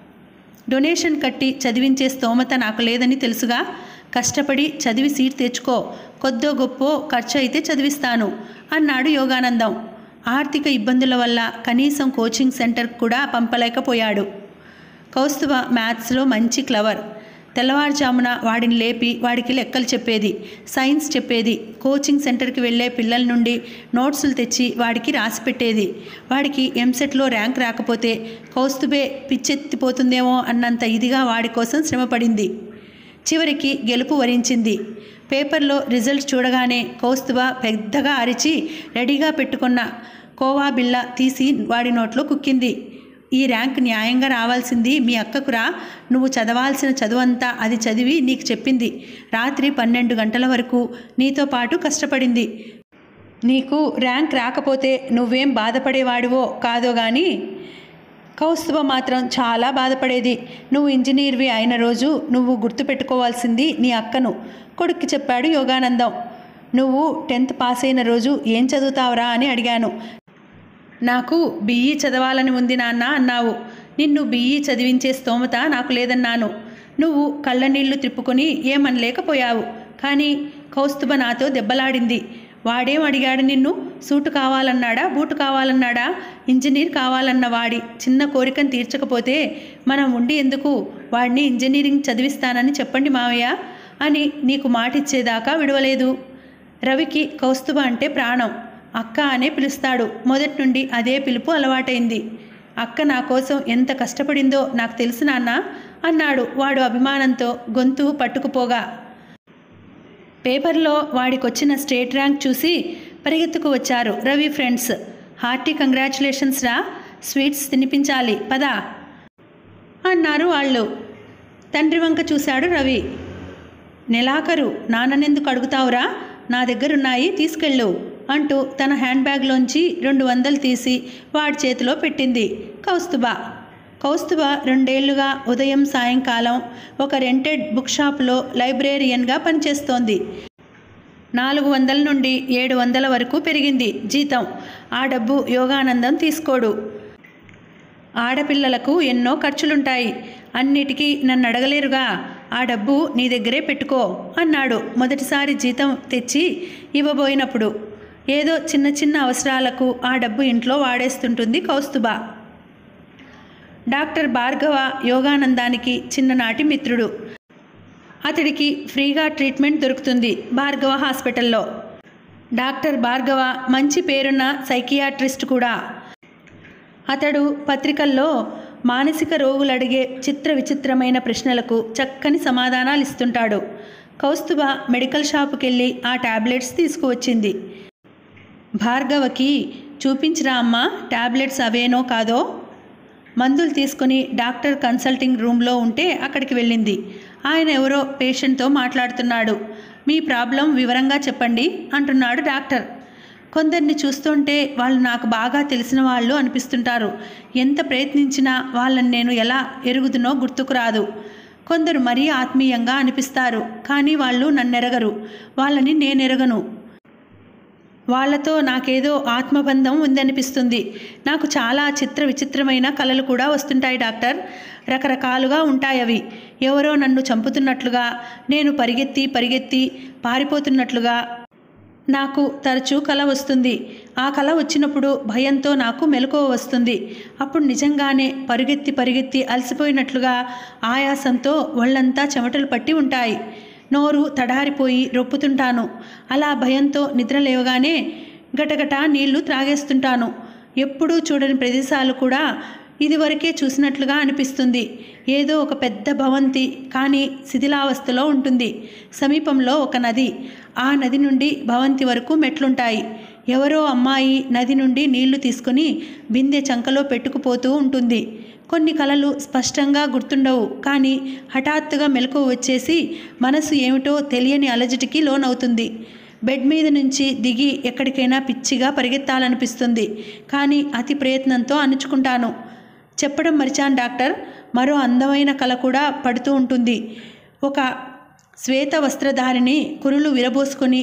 డొనేషన్ కట్టి చదివించే స్తోమత నాకు లేదని తెలుసుగా కష్టపడి చదివి సీట్ తెచ్చుకో కొద్దో గొప్పో ఖర్చు అయితే చదివిస్తాను అన్నాడు యోగానందం ఆర్థిక ఇబ్బందుల వల్ల కనీసం కోచింగ్ సెంటర్ కూడా పంపలేకపోయాడు కౌస్తుభ మ్యాథ్స్లో మంచి క్లవర్ తెల్లవారుజామున వాడిని లేపి వాడికి లెక్కలు చెప్పేది సైన్స్ చెప్పేది కోచింగ్ సెంటర్కి వెళ్ళే పిల్లల నుండి నోట్సులు తెచ్చి వాడికి రాసి పెట్టేది వాడికి ఎంసెట్లో ర్యాంక్ రాకపోతే కౌస్తుభే పిచ్చెత్తిపోతుందేమో అన్నంత ఇదిగా వాడి కోసం శ్రమపడింది చివరికి గెలుపు వరించింది పేపర్లో రిజల్ట్ చూడగానే కౌస్తుభ పెద్దగా అరిచి రెడీగా పెట్టుకున్న కోవా బిళ్ళ తీసి వాడి నోట్లో కుక్కింది ఈ ర్యాంక్ న్యాయంగా రావాల్సింది మీ అక్కకురా నువ్వు చదవాల్సిన చదువంతా అది చదివి నీకు చెప్పింది రాత్రి పన్నెండు గంటల వరకు నీతో పాటు కష్టపడింది నీకు ర్యాంక్ రాకపోతే నువ్వేం బాధపడేవాడివో కాదో కానీ కౌస్తుభ మాత్రం చాలా బాధపడేది నువ్వు ఇంజనీర్వి అయిన రోజు నువ్వు గుర్తుపెట్టుకోవాల్సింది నీ అక్కను కొడుక్కి చెప్పాడు యోగానందం నువ్వు టెన్త్ పాస్ అయిన రోజు ఏం చదువుతావురా అని అడిగాను నాకు బిఈ చదవాలని ఉంది నాన్న అన్నావు నిన్ను బిఈ చదివించే స్తోమత నాకు లేదన్నాను నువ్వు కళ్ళనీళ్లు త్రిప్పుకొని ఏమనలేకపోయావు కానీ కౌస్తుభ నాతో దెబ్బలాడింది వాడేం అడిగాడు నిన్ను సూటు కావాలన్నాడా బూటు కావాలన్నాడా ఇంజనీర్ కావాలన్న వాడి చిన్న కోరికను తీర్చకపోతే మనం ఉండి ఎందుకు వాడిని ఇంజనీరింగ్ చదివిస్తానని చెప్పండి మావయ్య అని నీకు మాటిచ్చేదాకా విడవలేదు రవికి కౌస్తుభ అంటే ప్రాణం అక్క అనే పిలుస్తాడు మొదటి నుండి అదే పిలుపు అలవాటైంది అక్క నా కోసం ఎంత కష్టపడిందో నాకు తెలుసు నాన్న అన్నాడు వాడు అభిమానంతో గొంతు పట్టుకుపోగా పేపర్లో వాడికొచ్చిన స్టేట్ ర్యాంక్ చూసి పరిగెత్తుకు వచ్చారు రవి ఫ్రెండ్స్ హార్టీ కంగ్రాచులేషన్స్ రా స్వీట్స్ తినిపించాలి పదా అన్నారు వాళ్ళు తండ్రి వంక చూశాడు రవి నెలాఖరు నాన్ననెందుకు అడుగుతావురా నా దగ్గరున్నాయి తీసుకెళ్ళు అంటూ తన హ్యాండ్ బ్యాగ్లోంచి రెండు వందలు తీసి వాడి చేతిలో పెట్టింది కౌస్తుభ కౌస్తుభ రెండేళ్లుగా ఉదయం సాయంకాలం ఒక రెంటెడ్ బుక్ షాప్లో లైబ్రేరియన్గా పనిచేస్తోంది నాలుగు వందల నుండి ఏడు వందల వరకు పెరిగింది జీతం ఆ డబ్బు యోగానందం తీసుకోడు ఆడపిల్లలకు ఎన్నో ఖర్చులుంటాయి అన్నిటికీ నన్ను అడగలేరుగా ఆ డబ్బు నీ దగ్గరే పెట్టుకో అన్నాడు మొదటిసారి జీతం తెచ్చి ఇవ్వబోయినప్పుడు ఏదో చిన్న చిన్న అవసరాలకు ఆ డబ్బు ఇంట్లో వాడేస్తుంటుంది కౌస్తుభ డాక్టర్ భార్గవ యోగానందానికి చిన్ననాటి మిత్రుడు అతడికి ఫ్రీగా ట్రీట్మెంట్ దొరుకుతుంది భార్గవ హాస్పిటల్లో డాక్టర్ భార్గవ మంచి పేరున్న సైకియాట్రిస్ట్ కూడా అతడు పత్రికల్లో మానసిక రోగులు అడిగే చిత్ర విచిత్రమైన ప్రశ్నలకు చక్కని సమాధానాలు ఇస్తుంటాడు కౌస్తుభ మెడికల్ షాపుకెళ్ళి ఆ టాబ్లెట్స్ తీసుకువచ్చింది భార్గవకి చూపించిరా అమ్మా టాబ్లెట్స్ అవేనో కాదో మందులు తీసుకుని డాక్టర్ కన్సల్టింగ్ రూమ్లో ఉంటే అక్కడికి వెళ్ళింది ఆయన ఎవరో పేషెంట్తో మాట్లాడుతున్నాడు మీ ప్రాబ్లం వివరంగా చెప్పండి అంటున్నాడు డాక్టర్ కొందరిని చూస్తుంటే వాళ్ళు నాకు బాగా తెలిసిన వాళ్ళు అనిపిస్తుంటారు ఎంత ప్రయత్నించినా వాళ్ళని నేను ఎలా ఎరుగుదునో గుర్తుకు రాదు కొందరు మరీ ఆత్మీయంగా అనిపిస్తారు కానీ వాళ్ళు నన్నెరగరు వాళ్ళని నేనెరగను వాళ్ళతో నాకేదో ఆత్మబంధం ఉందనిపిస్తుంది నాకు చాలా చిత్ర విచిత్రమైన కళలు కూడా వస్తుంటాయి డాక్టర్ రకరకాలుగా ఉంటాయి అవి ఎవరో నన్ను చంపుతున్నట్లుగా నేను పరిగెత్తి పరిగెత్తి పారిపోతున్నట్లుగా నాకు తరచూ కల వస్తుంది ఆ కల వచ్చినప్పుడు భయంతో నాకు మెలకువ వస్తుంది అప్పుడు నిజంగానే పరుగెత్తి పరిగెత్తి అలసిపోయినట్లుగా ఆయాసంతో ఒళ్ళంతా చెమటలు పట్టి ఉంటాయి నోరు తడారిపోయి రొప్పుతుంటాను అలా భయంతో నిద్ర లేవగానే గటగట నీళ్లు త్రాగేస్తుంటాను ఎప్పుడూ చూడని ప్రదేశాలు కూడా ఇదివరకే చూసినట్లుగా అనిపిస్తుంది ఏదో ఒక పెద్ద భవంతి కానీ శిథిలావస్థలో ఉంటుంది సమీపంలో ఒక నది ఆ నది నుండి భవంతి వరకు మెట్లుంటాయి ఎవరో అమ్మాయి నది నుండి నీళ్లు తీసుకుని బిందె చంకలో పెట్టుకుపోతూ ఉంటుంది కొన్ని కలలు స్పష్టంగా గుర్తుండవు కానీ హఠాత్తుగా మెలకువ వచ్చేసి మనసు ఏమిటో తెలియని అలజటికి లోనవుతుంది బెడ్ మీద నుంచి దిగి ఎక్కడికైనా పిచ్చిగా పరిగెత్తాలనిపిస్తుంది కానీ అతి ప్రయత్నంతో అణుచుకుంటాను చెప్పడం మరిచాను డాక్టర్ మరో అందమైన కళ కూడా పడుతూ ఉంటుంది ఒక శ్వేత వస్త్రధారిని కురులు విరబోసుకొని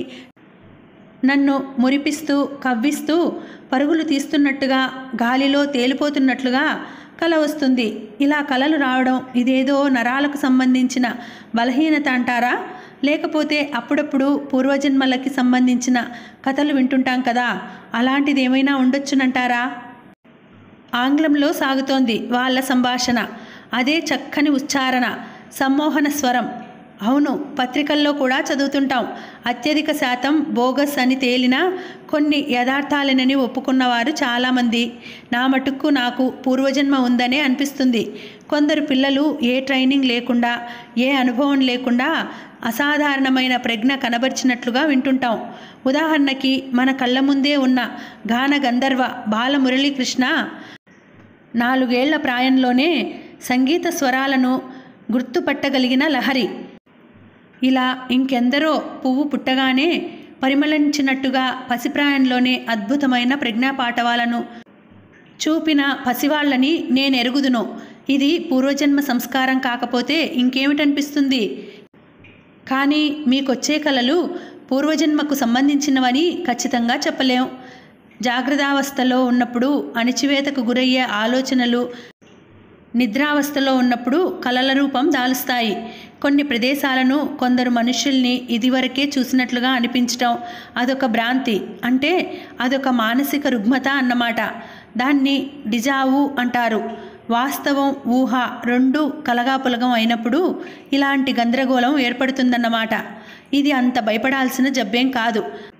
నన్ను మురిపిస్తూ కవ్విస్తూ పరుగులు తీస్తున్నట్టుగా గాలిలో తేలిపోతున్నట్లుగా కల వస్తుంది ఇలా కలలు రావడం ఇదేదో నరాలకు సంబంధించిన బలహీనత అంటారా లేకపోతే అప్పుడప్పుడు పూర్వజన్మలకి సంబంధించిన కథలు వింటుంటాం కదా అలాంటిది ఏమైనా ఉండొచ్చునంటారా ఆంగ్లంలో సాగుతోంది వాళ్ళ సంభాషణ అదే చక్కని ఉచ్చారణ సమ్మోహన స్వరం అవును పత్రికల్లో కూడా చదువుతుంటాం అత్యధిక శాతం బోగస్ అని తేలిన కొన్ని యథార్థాలనని ఒప్పుకున్నవారు చాలామంది నా మటుకు నాకు పూర్వజన్మ ఉందనే అనిపిస్తుంది కొందరు పిల్లలు ఏ ట్రైనింగ్ లేకుండా ఏ అనుభవం లేకుండా అసాధారణమైన ప్రజ్ఞ కనబరిచినట్లుగా వింటుంటాం ఉదాహరణకి మన కళ్ళ ముందే ఉన్న గాన గంధర్వ బాలమురళీకృష్ణ నాలుగేళ్ల ప్రాయంలోనే సంగీత స్వరాలను గుర్తుపట్టగలిగిన లహరి ఇలా ఇంకెందరో పువ్వు పుట్టగానే పరిమళించినట్టుగా పసిప్రాయంలోనే అద్భుతమైన ప్రజ్ఞాపాఠవాలను చూపిన పసివాళ్ళని నేను ఎరుగుదును ఇది పూర్వజన్మ సంస్కారం కాకపోతే ఇంకేమిటనిపిస్తుంది కానీ మీకొచ్చే కళలు పూర్వజన్మకు సంబంధించినవని ఖచ్చితంగా చెప్పలేం జాగ్రత్తావస్థలో ఉన్నప్పుడు అణిచివేతకు గురయ్యే ఆలోచనలు నిద్రావస్థలో ఉన్నప్పుడు కలల రూపం దాలుస్తాయి కొన్ని ప్రదేశాలను కొందరు మనుషుల్ని ఇదివరకే చూసినట్లుగా అనిపించటం అదొక భ్రాంతి అంటే అదొక మానసిక రుగ్మత అన్నమాట దాన్ని డిజావు అంటారు వాస్తవం ఊహ రెండు కలగాపులగం అయినప్పుడు ఇలాంటి గందరగోళం ఏర్పడుతుందన్నమాట ఇది అంత భయపడాల్సిన జబ్బేం కాదు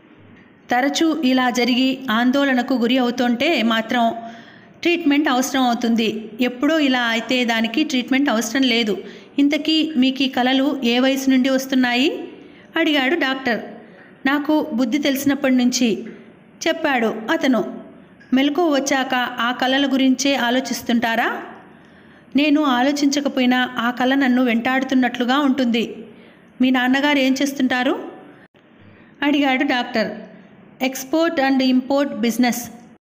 తరచూ ఇలా జరిగి ఆందోళనకు గురి అవుతుంటే మాత్రం ట్రీట్మెంట్ అవసరం అవుతుంది ఎప్పుడో ఇలా అయితే దానికి ట్రీట్మెంట్ అవసరం లేదు ఇంతకీ మీకు ఈ కళలు ఏ వయసు నుండి వస్తున్నాయి అడిగాడు డాక్టర్ నాకు బుద్ధి తెలిసినప్పటి నుంచి చెప్పాడు అతను మెలకు వచ్చాక ఆ కళల గురించే ఆలోచిస్తుంటారా నేను ఆలోచించకపోయినా ఆ కళ నన్ను వెంటాడుతున్నట్లుగా ఉంటుంది మీ నాన్నగారు ఏం చేస్తుంటారు అడిగాడు doctor export and import business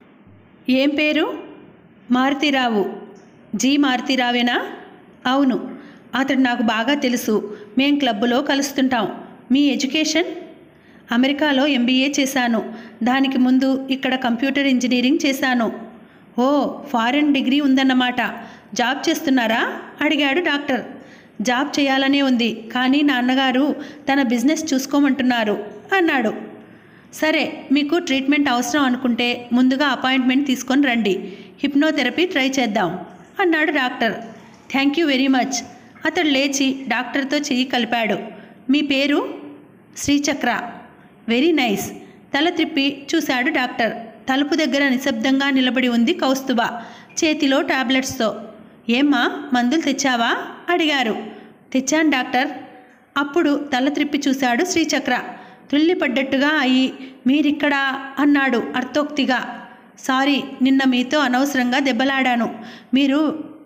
ఏం పేరు మారుతిరావు జీ మారుతిరావేనా అవును అతడు నాకు బాగా తెలుసు మేం క్లబ్బులో కలుస్తుంటాం మీ ఎడ్యుకేషన్ అమెరికాలో ఎంబీఏ చేశాను దానికి ముందు ఇక్కడ కంప్యూటర్ ఇంజనీరింగ్ చేశాను ఓ ఫారెన్ డిగ్రీ ఉందన్నమాట జాబ్ చేస్తున్నారా అడిగాడు డాక్టర్ జాబ్ చేయాలనే ఉంది కానీ నాన్నగారు తన బిజినెస్ చూసుకోమంటున్నారు అన్నాడు సరే మీకు ట్రీట్మెంట్ అవసరం అనుకుంటే ముందుగా అపాయింట్మెంట్ తీసుకొని రండి హిప్నోథెరపీ ట్రై చేద్దాం అన్నాడు doctor thank you very much అతడు లేచి డాక్టర్తో చెయ్యి కలిపాడు మీ పేరు శ్రీచక్ర వెరీ నైస్ తల త్రిప్పి చూశాడు డాక్టర్ తలుపు దగ్గర నిశ్శబ్దంగా నిలబడి ఉంది కౌస్తుభ చేతిలో టాబ్లెట్స్తో ఏమ్మా మందులు తెచ్చావా అడిగారు తెచ్చాను డాక్టర్ అప్పుడు తల త్రిప్పి చూశాడు శ్రీచక్ర త్రుల్లిపడ్డట్టుగా అయి మీరిక్కడా అన్నాడు అర్థోక్తిగా సారీ నిన్న మీతో అనవసరంగా దెబ్బలాడాను మీరు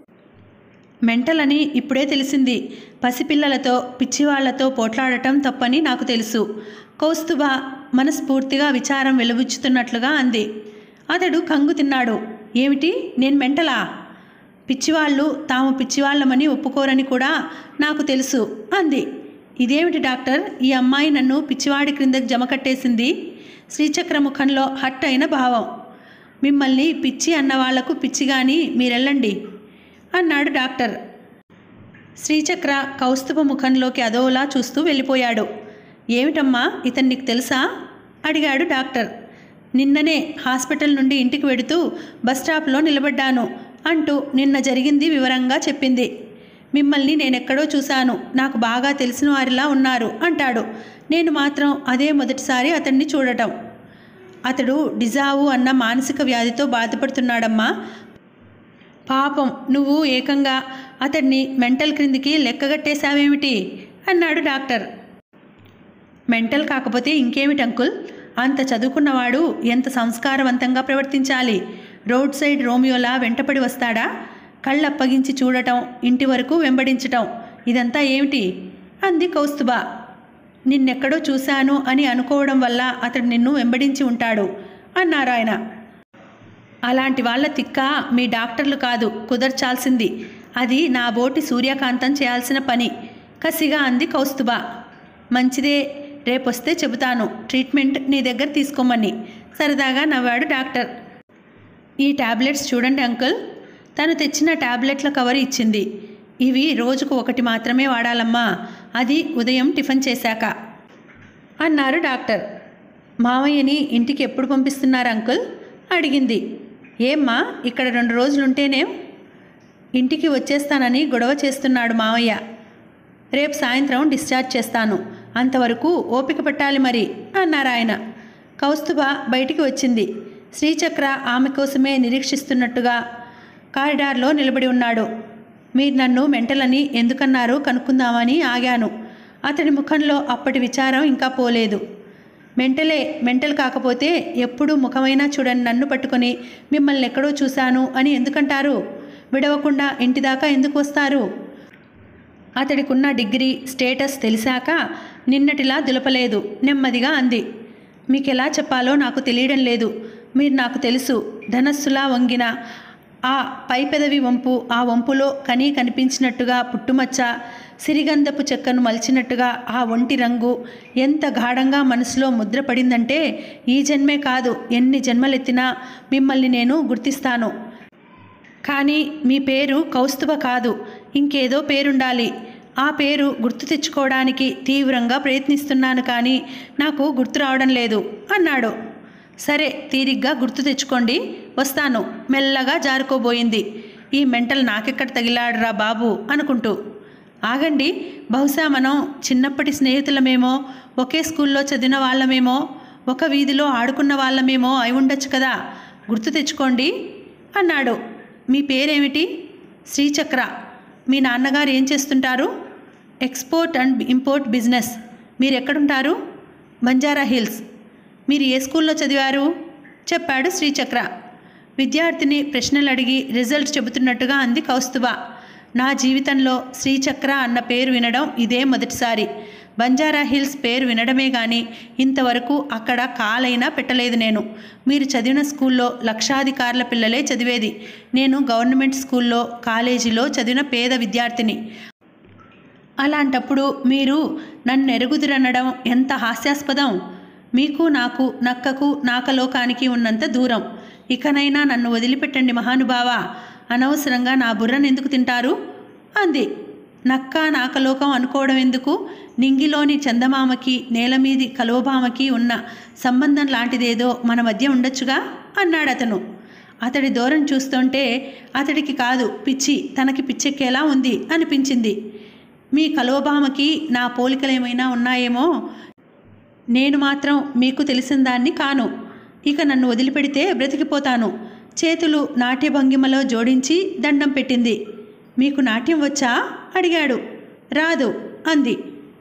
మెంటల్ అని ఇప్పుడే తెలిసింది పసిపిల్లలతో పిచ్చివాళ్లతో పోట్లాడటం తప్పని నాకు తెలుసు కౌస్తుభ మనస్ఫూర్తిగా విచారం వెలుబుచ్చుతున్నట్లుగా అంది అతడు కంగు తిన్నాడు ఏమిటి నేను మెంటలా పిచ్చివాళ్ళు తాము పిచ్చివాళ్ళమని ఒప్పుకోరని కూడా నాకు తెలుసు అంది ఇదేమిటి డాక్టర్ ఈ అమ్మాయి నన్ను పిచ్చివాడి క్రిందకి జమ కట్టేసింది శ్రీచక్ర ముఖంలో హట్ అయిన భావం మిమ్మల్ని పిచ్చి అన్న వాళ్లకు పిచ్చి గాని మీరెళ్ళండి అన్నాడు డాక్టర్ శ్రీచక్ర కౌస్తుభ ముఖంలోకి అదోలా చూస్తూ వెళ్ళిపోయాడు ఏమిటమ్మా ఇతను నీకు తెలుసా అడిగాడు డాక్టర్ నిన్ననే హాస్పిటల్ నుండి ఇంటికి వెడుతూ బస్ స్టాప్లో నిలబడ్డాను అంటూ నిన్న జరిగింది వివరంగా చెప్పింది మిమ్మల్ని నేనెక్కడో చూశాను నాకు బాగా తెలిసిన వారిలా ఉన్నారు అంటాడు నేను మాత్రం అదే మొదటిసారి అతన్ని చూడటం అతడు డిజావు అన్న మానసిక వ్యాధితో బాధపడుతున్నాడమ్మా పాపం నువ్వు ఏకంగా అతన్ని మెంటల్ క్రిందికి లెక్కగట్టేశావేమిటి అన్నాడు డాక్టర్ మెంటల్ కాకపోతే ఇంకేమిటి అంకుల్ అంత చదువుకున్నవాడు ఎంత సంస్కారవంతంగా ప్రవర్తించాలి రోడ్ సైడ్ రోమియోలా వెంటపడి వస్తాడా కళ్ళప్పగించి చూడటం ఇంటి వరకు వెంబడించటం ఇదంతా ఏమిటి అంది కౌస్తుభ నిన్నెక్కడో చూశాను అని అనుకోవడం వల్ల అతడు నిన్ను వెంబడించి ఉంటాడు అన్నారాయన అలాంటి వాళ్ళ తిక్క మీ డాక్టర్లు కాదు కుదర్చాల్సింది అది నా బోటి సూర్యకాంతం చేయాల్సిన పని కసిగా అంది కౌస్తుభ మంచిదే రేపొస్తే చెబుతాను ట్రీట్మెంట్ నీ దగ్గర తీసుకోమని సరదాగా నవ్వాడు డాక్టర్ ఈ టాబ్లెట్స్ చూడండి అంకుల్ తను తెచ్చిన టాబ్లెట్ల కవర్ ఇచ్చింది ఇవి రోజుకు ఒకటి మాత్రమే వాడాలమ్మా అది ఉదయం టిఫిన్ చేశాక అన్నారు డాక్టర్ మామయ్యని ఇంటికి ఎప్పుడు పంపిస్తున్నారు అంకుల్ అడిగింది ఏమ్మా ఇక్కడ రెండు రోజులుంటేనేం ఇంటికి వచ్చేస్తానని గొడవ చేస్తున్నాడు మామయ్య రేపు సాయంత్రం డిశ్చార్జ్ చేస్తాను అంతవరకు ఓపిక పట్టాలి మరి అన్నారు ఆయన కౌస్తుభ బయటికి వచ్చింది శ్రీచక్ర ఆమె కోసమే నిరీక్షిస్తున్నట్టుగా కారిడార్లో నిలబడి ఉన్నాడు మీరు నన్ను మెంటలని ఎందుకన్నారో కనుక్కుందామని ఆగాను అతడి ముఖంలో అప్పటి విచారం ఇంకా పోలేదు మెంటలే మెంటల్ కాకపోతే ఎప్పుడూ ముఖమైనా చూడని నన్ను పట్టుకొని మిమ్మల్ని ఎక్కడో చూశాను అని ఎందుకంటారు విడవకుండా ఇంటి దాకా ఎందుకు వస్తారు అతడికున్న డిగ్రీ స్టేటస్ తెలిసాక నిన్నటిలా దులపలేదు నెమ్మదిగా అంది మీకెలా చెప్పాలో నాకు తెలియడం లేదు మీరు నాకు తెలుసు ధనస్సులా వంగిన ఆ పై పెదవి వంపు ఆ వంపులో కనీ కనిపించినట్టుగా పుట్టుమచ్చ సిరిగంధపు చెక్కను మలిచినట్టుగా ఆ ఒంటి రంగు ఎంత గాఢంగా మనసులో ముద్ర పడిందంటే ఈ జన్మే కాదు ఎన్ని జన్మలెత్తినా మిమ్మల్ని నేను గుర్తిస్తాను కానీ మీ పేరు కౌస్తుభ కాదు ఇంకేదో పేరుండాలి ఆ పేరు గుర్తు తెచ్చుకోవడానికి తీవ్రంగా ప్రయత్నిస్తున్నాను కానీ నాకు గుర్తు రావడం లేదు అన్నాడు సరే తీరిగ్గా గుర్తు తెచ్చుకోండి వస్తాను మెల్లగా జారుకోబోయింది ఈ మెంటల్ నాకెక్కడ తగిలాడురా బాబు అనుకుంటూ ఆగండి బహుశా మనం చిన్నప్పటి స్నేహితులమేమో ఒకే స్కూల్లో చదివిన వాళ్ళమేమో ఒక వీధిలో ఆడుకున్న వాళ్ళమేమో అయి ఉండొచ్చు కదా గుర్తు తెచ్చుకోండి అన్నాడు మీ పేరేమిటి శ్రీచక్ర మీ నాన్నగారు ఏం చేస్తుంటారు ఎక్స్పోర్ట్ అండ్ ఇంపోర్ట్ బిజినెస్ మీరు ఎక్కడుంటారు బంజారా హిల్స్ మీరు ఏ స్కూల్లో చదివారు చెప్పాడు శ్రీచక్ర విద్యార్థిని ప్రశ్నలు అడిగి రిజల్ట్ చెబుతున్నట్టుగా అంది కౌస్తుభ నా జీవితంలో శ్రీచక్ర అన్న పేరు వినడం ఇదే మొదటిసారి బంజారా హిల్స్ పేరు వినడమే కానీ ఇంతవరకు అక్కడ కాలైనా పెట్టలేదు నేను మీరు చదివిన స్కూల్లో లక్షాధికారుల పిల్లలే చదివేది నేను గవర్నమెంట్ స్కూల్లో కాలేజీలో చదివిన పేద విద్యార్థిని అలాంటప్పుడు మీరు నన్ను ఎరుగుదురనడం ఎంత హాస్యాస్పదం మీకు నాకు నక్కకు నాకలోకానికి ఉన్నంత దూరం ఇకనైనా నన్ను వదిలిపెట్టండి మహానుభావా అనవసరంగా నా బుర్రను ఎందుకు తింటారు అంది నక్క నాకలోకం అనుకోవడం ఎందుకు నింగిలోని చందమామకి నేలమీది కలోభామకి ఉన్న సంబంధం లాంటిదేదో మన మధ్య ఉండొచ్చుగా అన్నాడు అతను అతడి దూరం చూస్తుంటే అతడికి కాదు పిచ్చి తనకి పిచ్చెక్కేలా ఉంది అనిపించింది మీ కలోభామకి నా పోలికలేమైనా ఉన్నాయేమో నేను మాత్రం మీకు తెలిసిన దాన్ని కాను ఇక నన్ను వదిలిపెడితే బ్రతికిపోతాను చేతులు నాట్య భంగిమలో జోడించి దండం పెట్టింది మీకు నాట్యం వచ్చా అడిగాడు రాదు అంది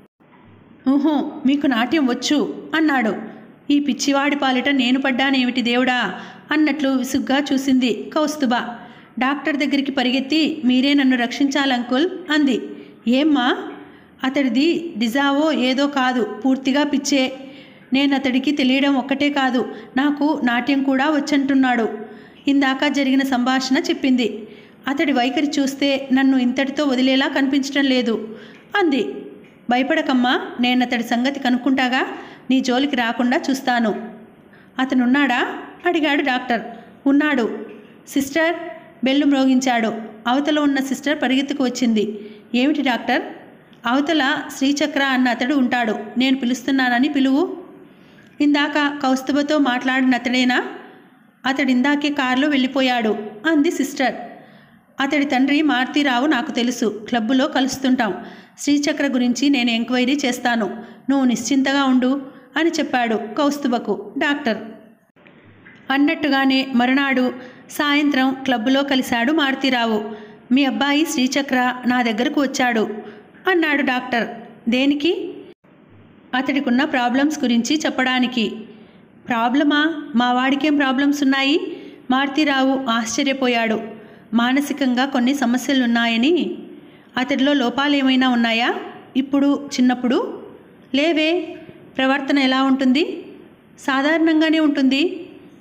ఊహో మీకు నాట్యం వచ్చు అన్నాడు ఈ పిచ్చివాడి పాలిట నేను పడ్డానేమిటి దేవుడా అన్నట్లు విసుగ్గా చూసింది కౌస్తుభ డాక్టర్ దగ్గరికి పరిగెత్తి మీరే నన్ను రక్షించాలంకుల్ అంది ఏమ్మా అతడిది డిజావో ఏదో కాదు పూర్తిగా పిచ్చే నేను అతడికి తెలియడం ఒక్కటే కాదు నాకు నాట్యం కూడా వచ్చంటున్నాడు ఇందాక జరిగిన సంభాషణ చెప్పింది అతడి వైఖరి చూస్తే నన్ను ఇంతటితో వదిలేలా కనిపించడం లేదు అంది భయపడకమ్మా నేను అతడి సంగతి కనుక్కుంటాగా నీ జోలికి రాకుండా చూస్తాను అతనున్నాడా అడిగాడు డాక్టర్ ఉన్నాడు సిస్టర్ బెల్లు మ్రోగించాడు అవతల ఉన్న సిస్టర్ పరిగెత్తుకు వచ్చింది ఏమిటి డాక్టర్ అవతల శ్రీచక్ర అన్న అతడు ఉంటాడు నేను పిలుస్తున్నానని పిలువు ఇందాక కౌస్తుభతో మాట్లాడిన అతడేనా అతడు ఇందాకే కారులో వెళ్ళిపోయాడు అంది సిస్టర్ అతడి తండ్రి మారుతీరావు నాకు తెలుసు క్లబ్బులో కలుస్తుంటాం శ్రీచక్ర గురించి నేను ఎంక్వైరీ చేస్తాను నువ్వు నిశ్చింతగా ఉండు అని చెప్పాడు కౌస్తుభకు డాక్టర్ అన్నట్టుగానే మరునాడు సాయంత్రం క్లబ్బులో కలిశాడు మారుతీరావు మీ అబ్బాయి శ్రీచక్ర నా దగ్గరకు వచ్చాడు అన్నాడు డాక్టర్ దేనికి అతడికున్న ప్రాబ్లమ్స్ గురించి చెప్పడానికి ప్రాబ్లమా మా వాడికేం ప్రాబ్లమ్స్ ఉన్నాయి మారుతీరావు ఆశ్చర్యపోయాడు మానసికంగా కొన్ని సమస్యలు ఉన్నాయని అతడిలో లోపాలు ఏమైనా ఉన్నాయా ఇప్పుడు చిన్నప్పుడు లేవే ప్రవర్తన ఎలా ఉంటుంది సాధారణంగానే ఉంటుంది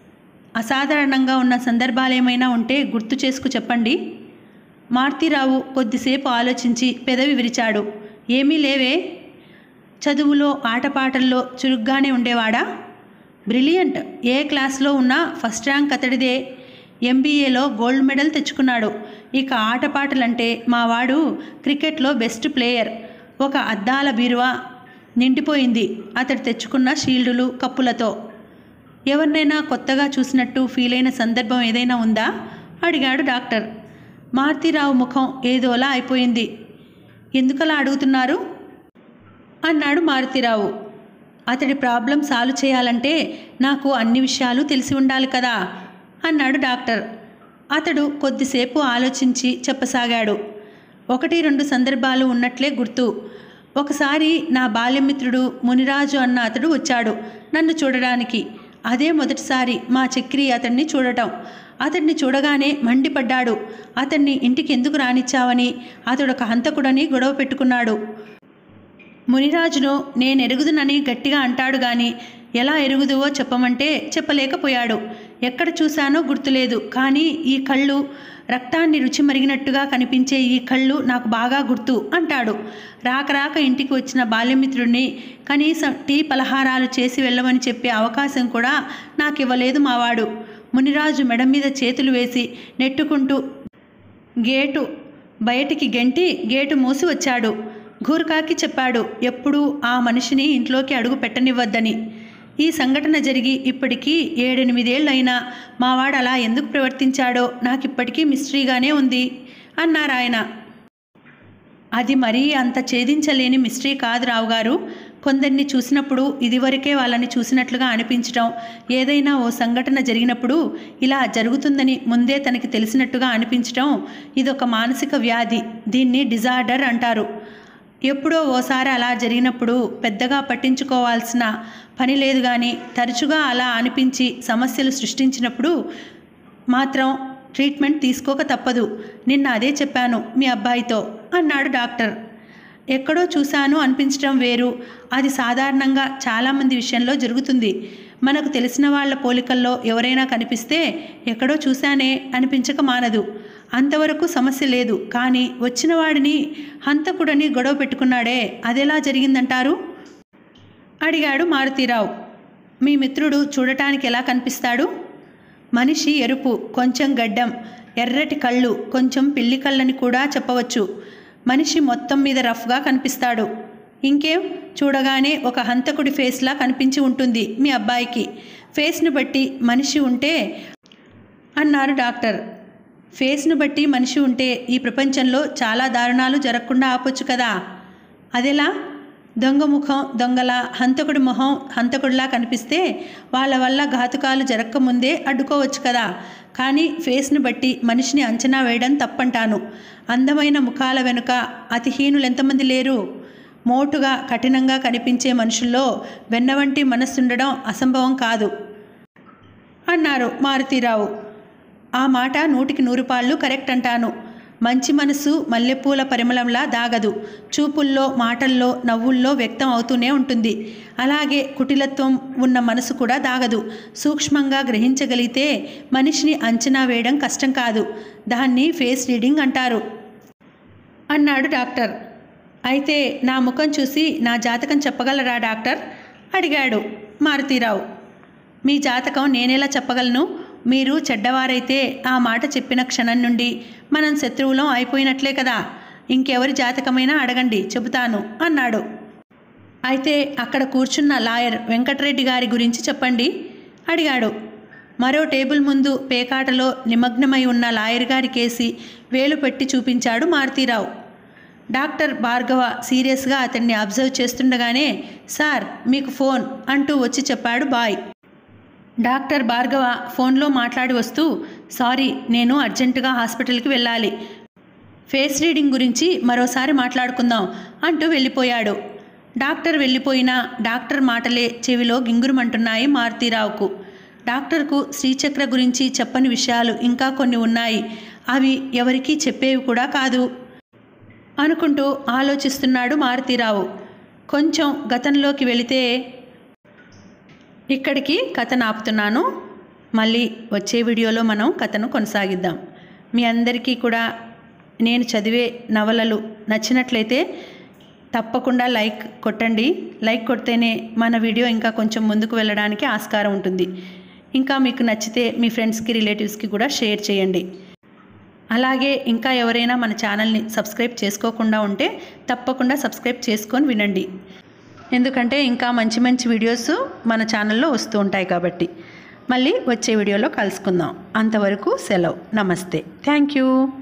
అసాధారణంగా ఉన్న సందర్భాలు ఏమైనా ఉంటే గుర్తు చేసుకు చెప్పండి మారుతీరావు కొద్దిసేపు ఆలోచించి పెదవి విరిచాడు ఏమీ లేవే చదువులో ఆటపాటల్లో చురుగ్గానే ఉండేవాడా బ్రిలియంట్ ఏ క్లాస్లో ఉన్నా ఫస్ట్ ర్యాంక్ అతడిదే ఎంబీఏలో గోల్డ్ మెడల్ తెచ్చుకున్నాడు ఇక ఆటపాటలంటే మా వాడు క్రికెట్లో బెస్ట్ ప్లేయర్ ఒక అద్దాల బీరువా నిండిపోయింది అతడు తెచ్చుకున్న షీల్డులు కప్పులతో ఎవరినైనా కొత్తగా చూసినట్టు ఫీల్ అయిన సందర్భం ఏదైనా ఉందా అడిగాడు డాక్టర్ మారుతీరావు ముఖం ఏదోలా అయిపోయింది ఎందుకలా అడుగుతున్నారు అన్నాడు మారుతీరావు అతడి ప్రాబ్లం సాల్వ్ చేయాలంటే నాకు అన్ని విషయాలు తెలిసి ఉండాలి కదా అన్నాడు డాక్టర్ అతడు కొద్దిసేపు ఆలోచించి చెప్పసాగాడు ఒకటి రెండు సందర్భాలు ఉన్నట్లే గుర్తు ఒకసారి నా బాల్యమిత్రుడు మునిరాజు అన్న అతడు వచ్చాడు నన్ను చూడడానికి అదే మొదటిసారి మా చక్రి అతన్ని చూడటం అతన్ని చూడగానే మండిపడ్డాడు అతన్ని ఇంటికి ఎందుకు రానిచ్చావని అతడు ఒక హంతకుడని గొడవ పెట్టుకున్నాడు మునిరాజును నేను ఎరుగుదునని గట్టిగా అంటాడు గాని ఎలా ఎరుగుదువో చెప్పమంటే చెప్పలేకపోయాడు ఎక్కడ చూశానో గుర్తులేదు కానీ ఈ కళ్ళు రక్తాన్ని రుచి మరిగినట్టుగా కనిపించే ఈ కళ్ళు నాకు బాగా గుర్తు అంటాడు రాక రాక ఇంటికి వచ్చిన బాల్యమిత్రుడిని కనీసం టీ పలహారాలు చేసి వెళ్ళమని చెప్పే అవకాశం కూడా నాకు ఇవ్వలేదు మావాడు మునిరాజు మెడ మీద చేతులు వేసి నెట్టుకుంటూ గేటు బయటికి గెంటి గేటు మూసి వచ్చాడు ఘూర్కాకి చెప్పాడు ఎప్పుడూ ఆ మనిషిని ఇంట్లోకి అడుగు పెట్టనివ్వద్దని ఈ సంఘటన జరిగి ఇప్పటికీ ఏడెనిమిదేళ్ళైనా మావాడు అలా ఎందుకు ప్రవర్తించాడో నాకిప్పటికీ మిస్టరీగానే ఉంది అన్నారాయన అది మరీ అంత ఛేదించలేని మిస్టరీ కాదు రావుగారు కొందరిని చూసినప్పుడు ఇదివరకే వాళ్ళని చూసినట్లుగా అనిపించటం ఏదైనా ఓ సంఘటన జరిగినప్పుడు ఇలా జరుగుతుందని ముందే తనకి తెలిసినట్టుగా అనిపించటం ఇదొక మానసిక వ్యాధి దీన్ని డిజార్డర్ అంటారు ఎప్పుడో ఓసారి అలా జరిగినప్పుడు పెద్దగా పట్టించుకోవాల్సిన పని లేదు కానీ తరచుగా అలా అనిపించి సమస్యలు సృష్టించినప్పుడు మాత్రం ట్రీట్మెంట్ తీసుకోక తప్పదు నిన్న అదే చెప్పాను మీ అబ్బాయితో అన్నాడు డాక్టర్ ఎక్కడో చూశాను అనిపించడం వేరు అది సాధారణంగా చాలామంది విషయంలో జరుగుతుంది మనకు తెలిసిన వాళ్ళ పోలికల్లో ఎవరైనా కనిపిస్తే ఎక్కడో చూశానే అనిపించక మానదు అంతవరకు సమస్య లేదు కానీ వచ్చిన వాడిని హంతకుడని గొడవ పెట్టుకున్నాడే అదెలా జరిగిందంటారు అడిగాడు మారుతీరావు మీ మిత్రుడు చూడటానికి ఎలా కనిపిస్తాడు మనిషి ఎరుపు కొంచెం గడ్డం ఎర్రటి కళ్ళు కొంచెం పిల్లి కళ్ళని కూడా చెప్పవచ్చు మనిషి మొత్తం మీద రఫ్గా కనిపిస్తాడు ఇంకేం చూడగానే ఒక హంతకుడి ఫేస్లా కనిపించి ఉంటుంది మీ అబ్బాయికి ఫేస్ను బట్టి మనిషి ఉంటే అన్నారు డాక్టర్ ఫేస్ను బట్టి మనిషి ఉంటే ఈ ప్రపంచంలో చాలా దారుణాలు జరగకుండా ఆపొచ్చు కదా అదెలా దొంగ ముఖం దొంగల హంతకుడి మొహం హంతకుడిలా కనిపిస్తే వాళ్ళ వల్ల ఘాతుకాలు జరగకముందే అడ్డుకోవచ్చు కదా కానీ ఫేస్ను బట్టి మనిషిని అంచనా వేయడం తప్పంటాను అందమైన ముఖాల వెనుక అతిహీనులు ఎంతమంది లేరు మోటుగా కఠినంగా కనిపించే మనుషుల్లో వెన్న వంటి మనస్సుండడం అసంభవం కాదు అన్నారు మారుతీరావు ఆ మాట నూటికి నూరు పాళ్ళు కరెక్ట్ అంటాను మంచి మనసు మల్లెపూల పరిమళంలా దాగదు చూపుల్లో మాటల్లో నవ్వుల్లో వ్యక్తం అవుతూనే ఉంటుంది అలాగే కుటిలత్వం ఉన్న మనసు కూడా దాగదు సూక్ష్మంగా గ్రహించగలిగితే మనిషిని అంచనా వేయడం కష్టం కాదు దాన్ని ఫేస్ రీడింగ్ అంటారు అన్నాడు డాక్టర్ అయితే నా ముఖం చూసి నా జాతకం చెప్పగలరా డాక్టర్ అడిగాడు మారుతీరావు మీ జాతకం నేనెలా చెప్పగలను మీరు చెడ్డవారైతే ఆ మాట చెప్పిన క్షణం నుండి మనం శత్రువులం అయిపోయినట్లే కదా ఇంకెవరి జాతకమైనా అడగండి చెబుతాను అన్నాడు అయితే అక్కడ కూర్చున్న లాయర్ వెంకటరెడ్డి గారి గురించి చెప్పండి అడిగాడు మరో టేబుల్ ముందు పేకాటలో నిమగ్నమై ఉన్న లాయర్ గారి కేసి వేలు పెట్టి చూపించాడు మారుతీరావు డాక్టర్ భార్గవ సీరియస్గా అతన్ని అబ్జర్వ్ చేస్తుండగానే సార్ మీకు ఫోన్ అంటూ వచ్చి చెప్పాడు బాయ్ డాక్టర్ భార్గవ ఫోన్లో మాట్లాడి వస్తూ సారీ నేను అర్జెంటుగా హాస్పిటల్కి వెళ్ళాలి ఫేస్ రీడింగ్ గురించి మరోసారి మాట్లాడుకుందాం అంటూ వెళ్ళిపోయాడు డాక్టర్ వెళ్ళిపోయినా డాక్టర్ మాటలే చెవిలో గింగురుమంటున్నాయి మారుతీరావుకు డాక్టర్కు శ్రీచక్ర గురించి చెప్పని విషయాలు ఇంకా కొన్ని ఉన్నాయి అవి ఎవరికీ చెప్పేవి కూడా కాదు అనుకుంటూ ఆలోచిస్తున్నాడు మారుతీరావు కొంచెం గతంలోకి వెళితే ఇక్కడికి కథ నాపుతున్నాను మళ్ళీ వచ్చే వీడియోలో మనం కథను కొనసాగిద్దాం మీ అందరికీ కూడా నేను చదివే నవలలు నచ్చినట్లయితే తప్పకుండా లైక్ కొట్టండి లైక్ కొడితేనే మన వీడియో ఇంకా కొంచెం ముందుకు వెళ్ళడానికి ఆస్కారం ఉంటుంది ఇంకా మీకు నచ్చితే మీ ఫ్రెండ్స్కి రిలేటివ్స్కి కూడా షేర్ చేయండి అలాగే ఇంకా ఎవరైనా మన ఛానల్ని సబ్స్క్రైబ్ చేసుకోకుండా ఉంటే తప్పకుండా సబ్స్క్రైబ్ చేసుకొని వినండి ఎందుకంటే ఇంకా మంచి మంచి వీడియోస్ మన ఛానల్లో వస్తూ ఉంటాయి కాబట్టి మళ్ళీ వచ్చే వీడియోలో కలుసుకుందాం అంతవరకు సెలవు నమస్తే థ్యాంక్ యూ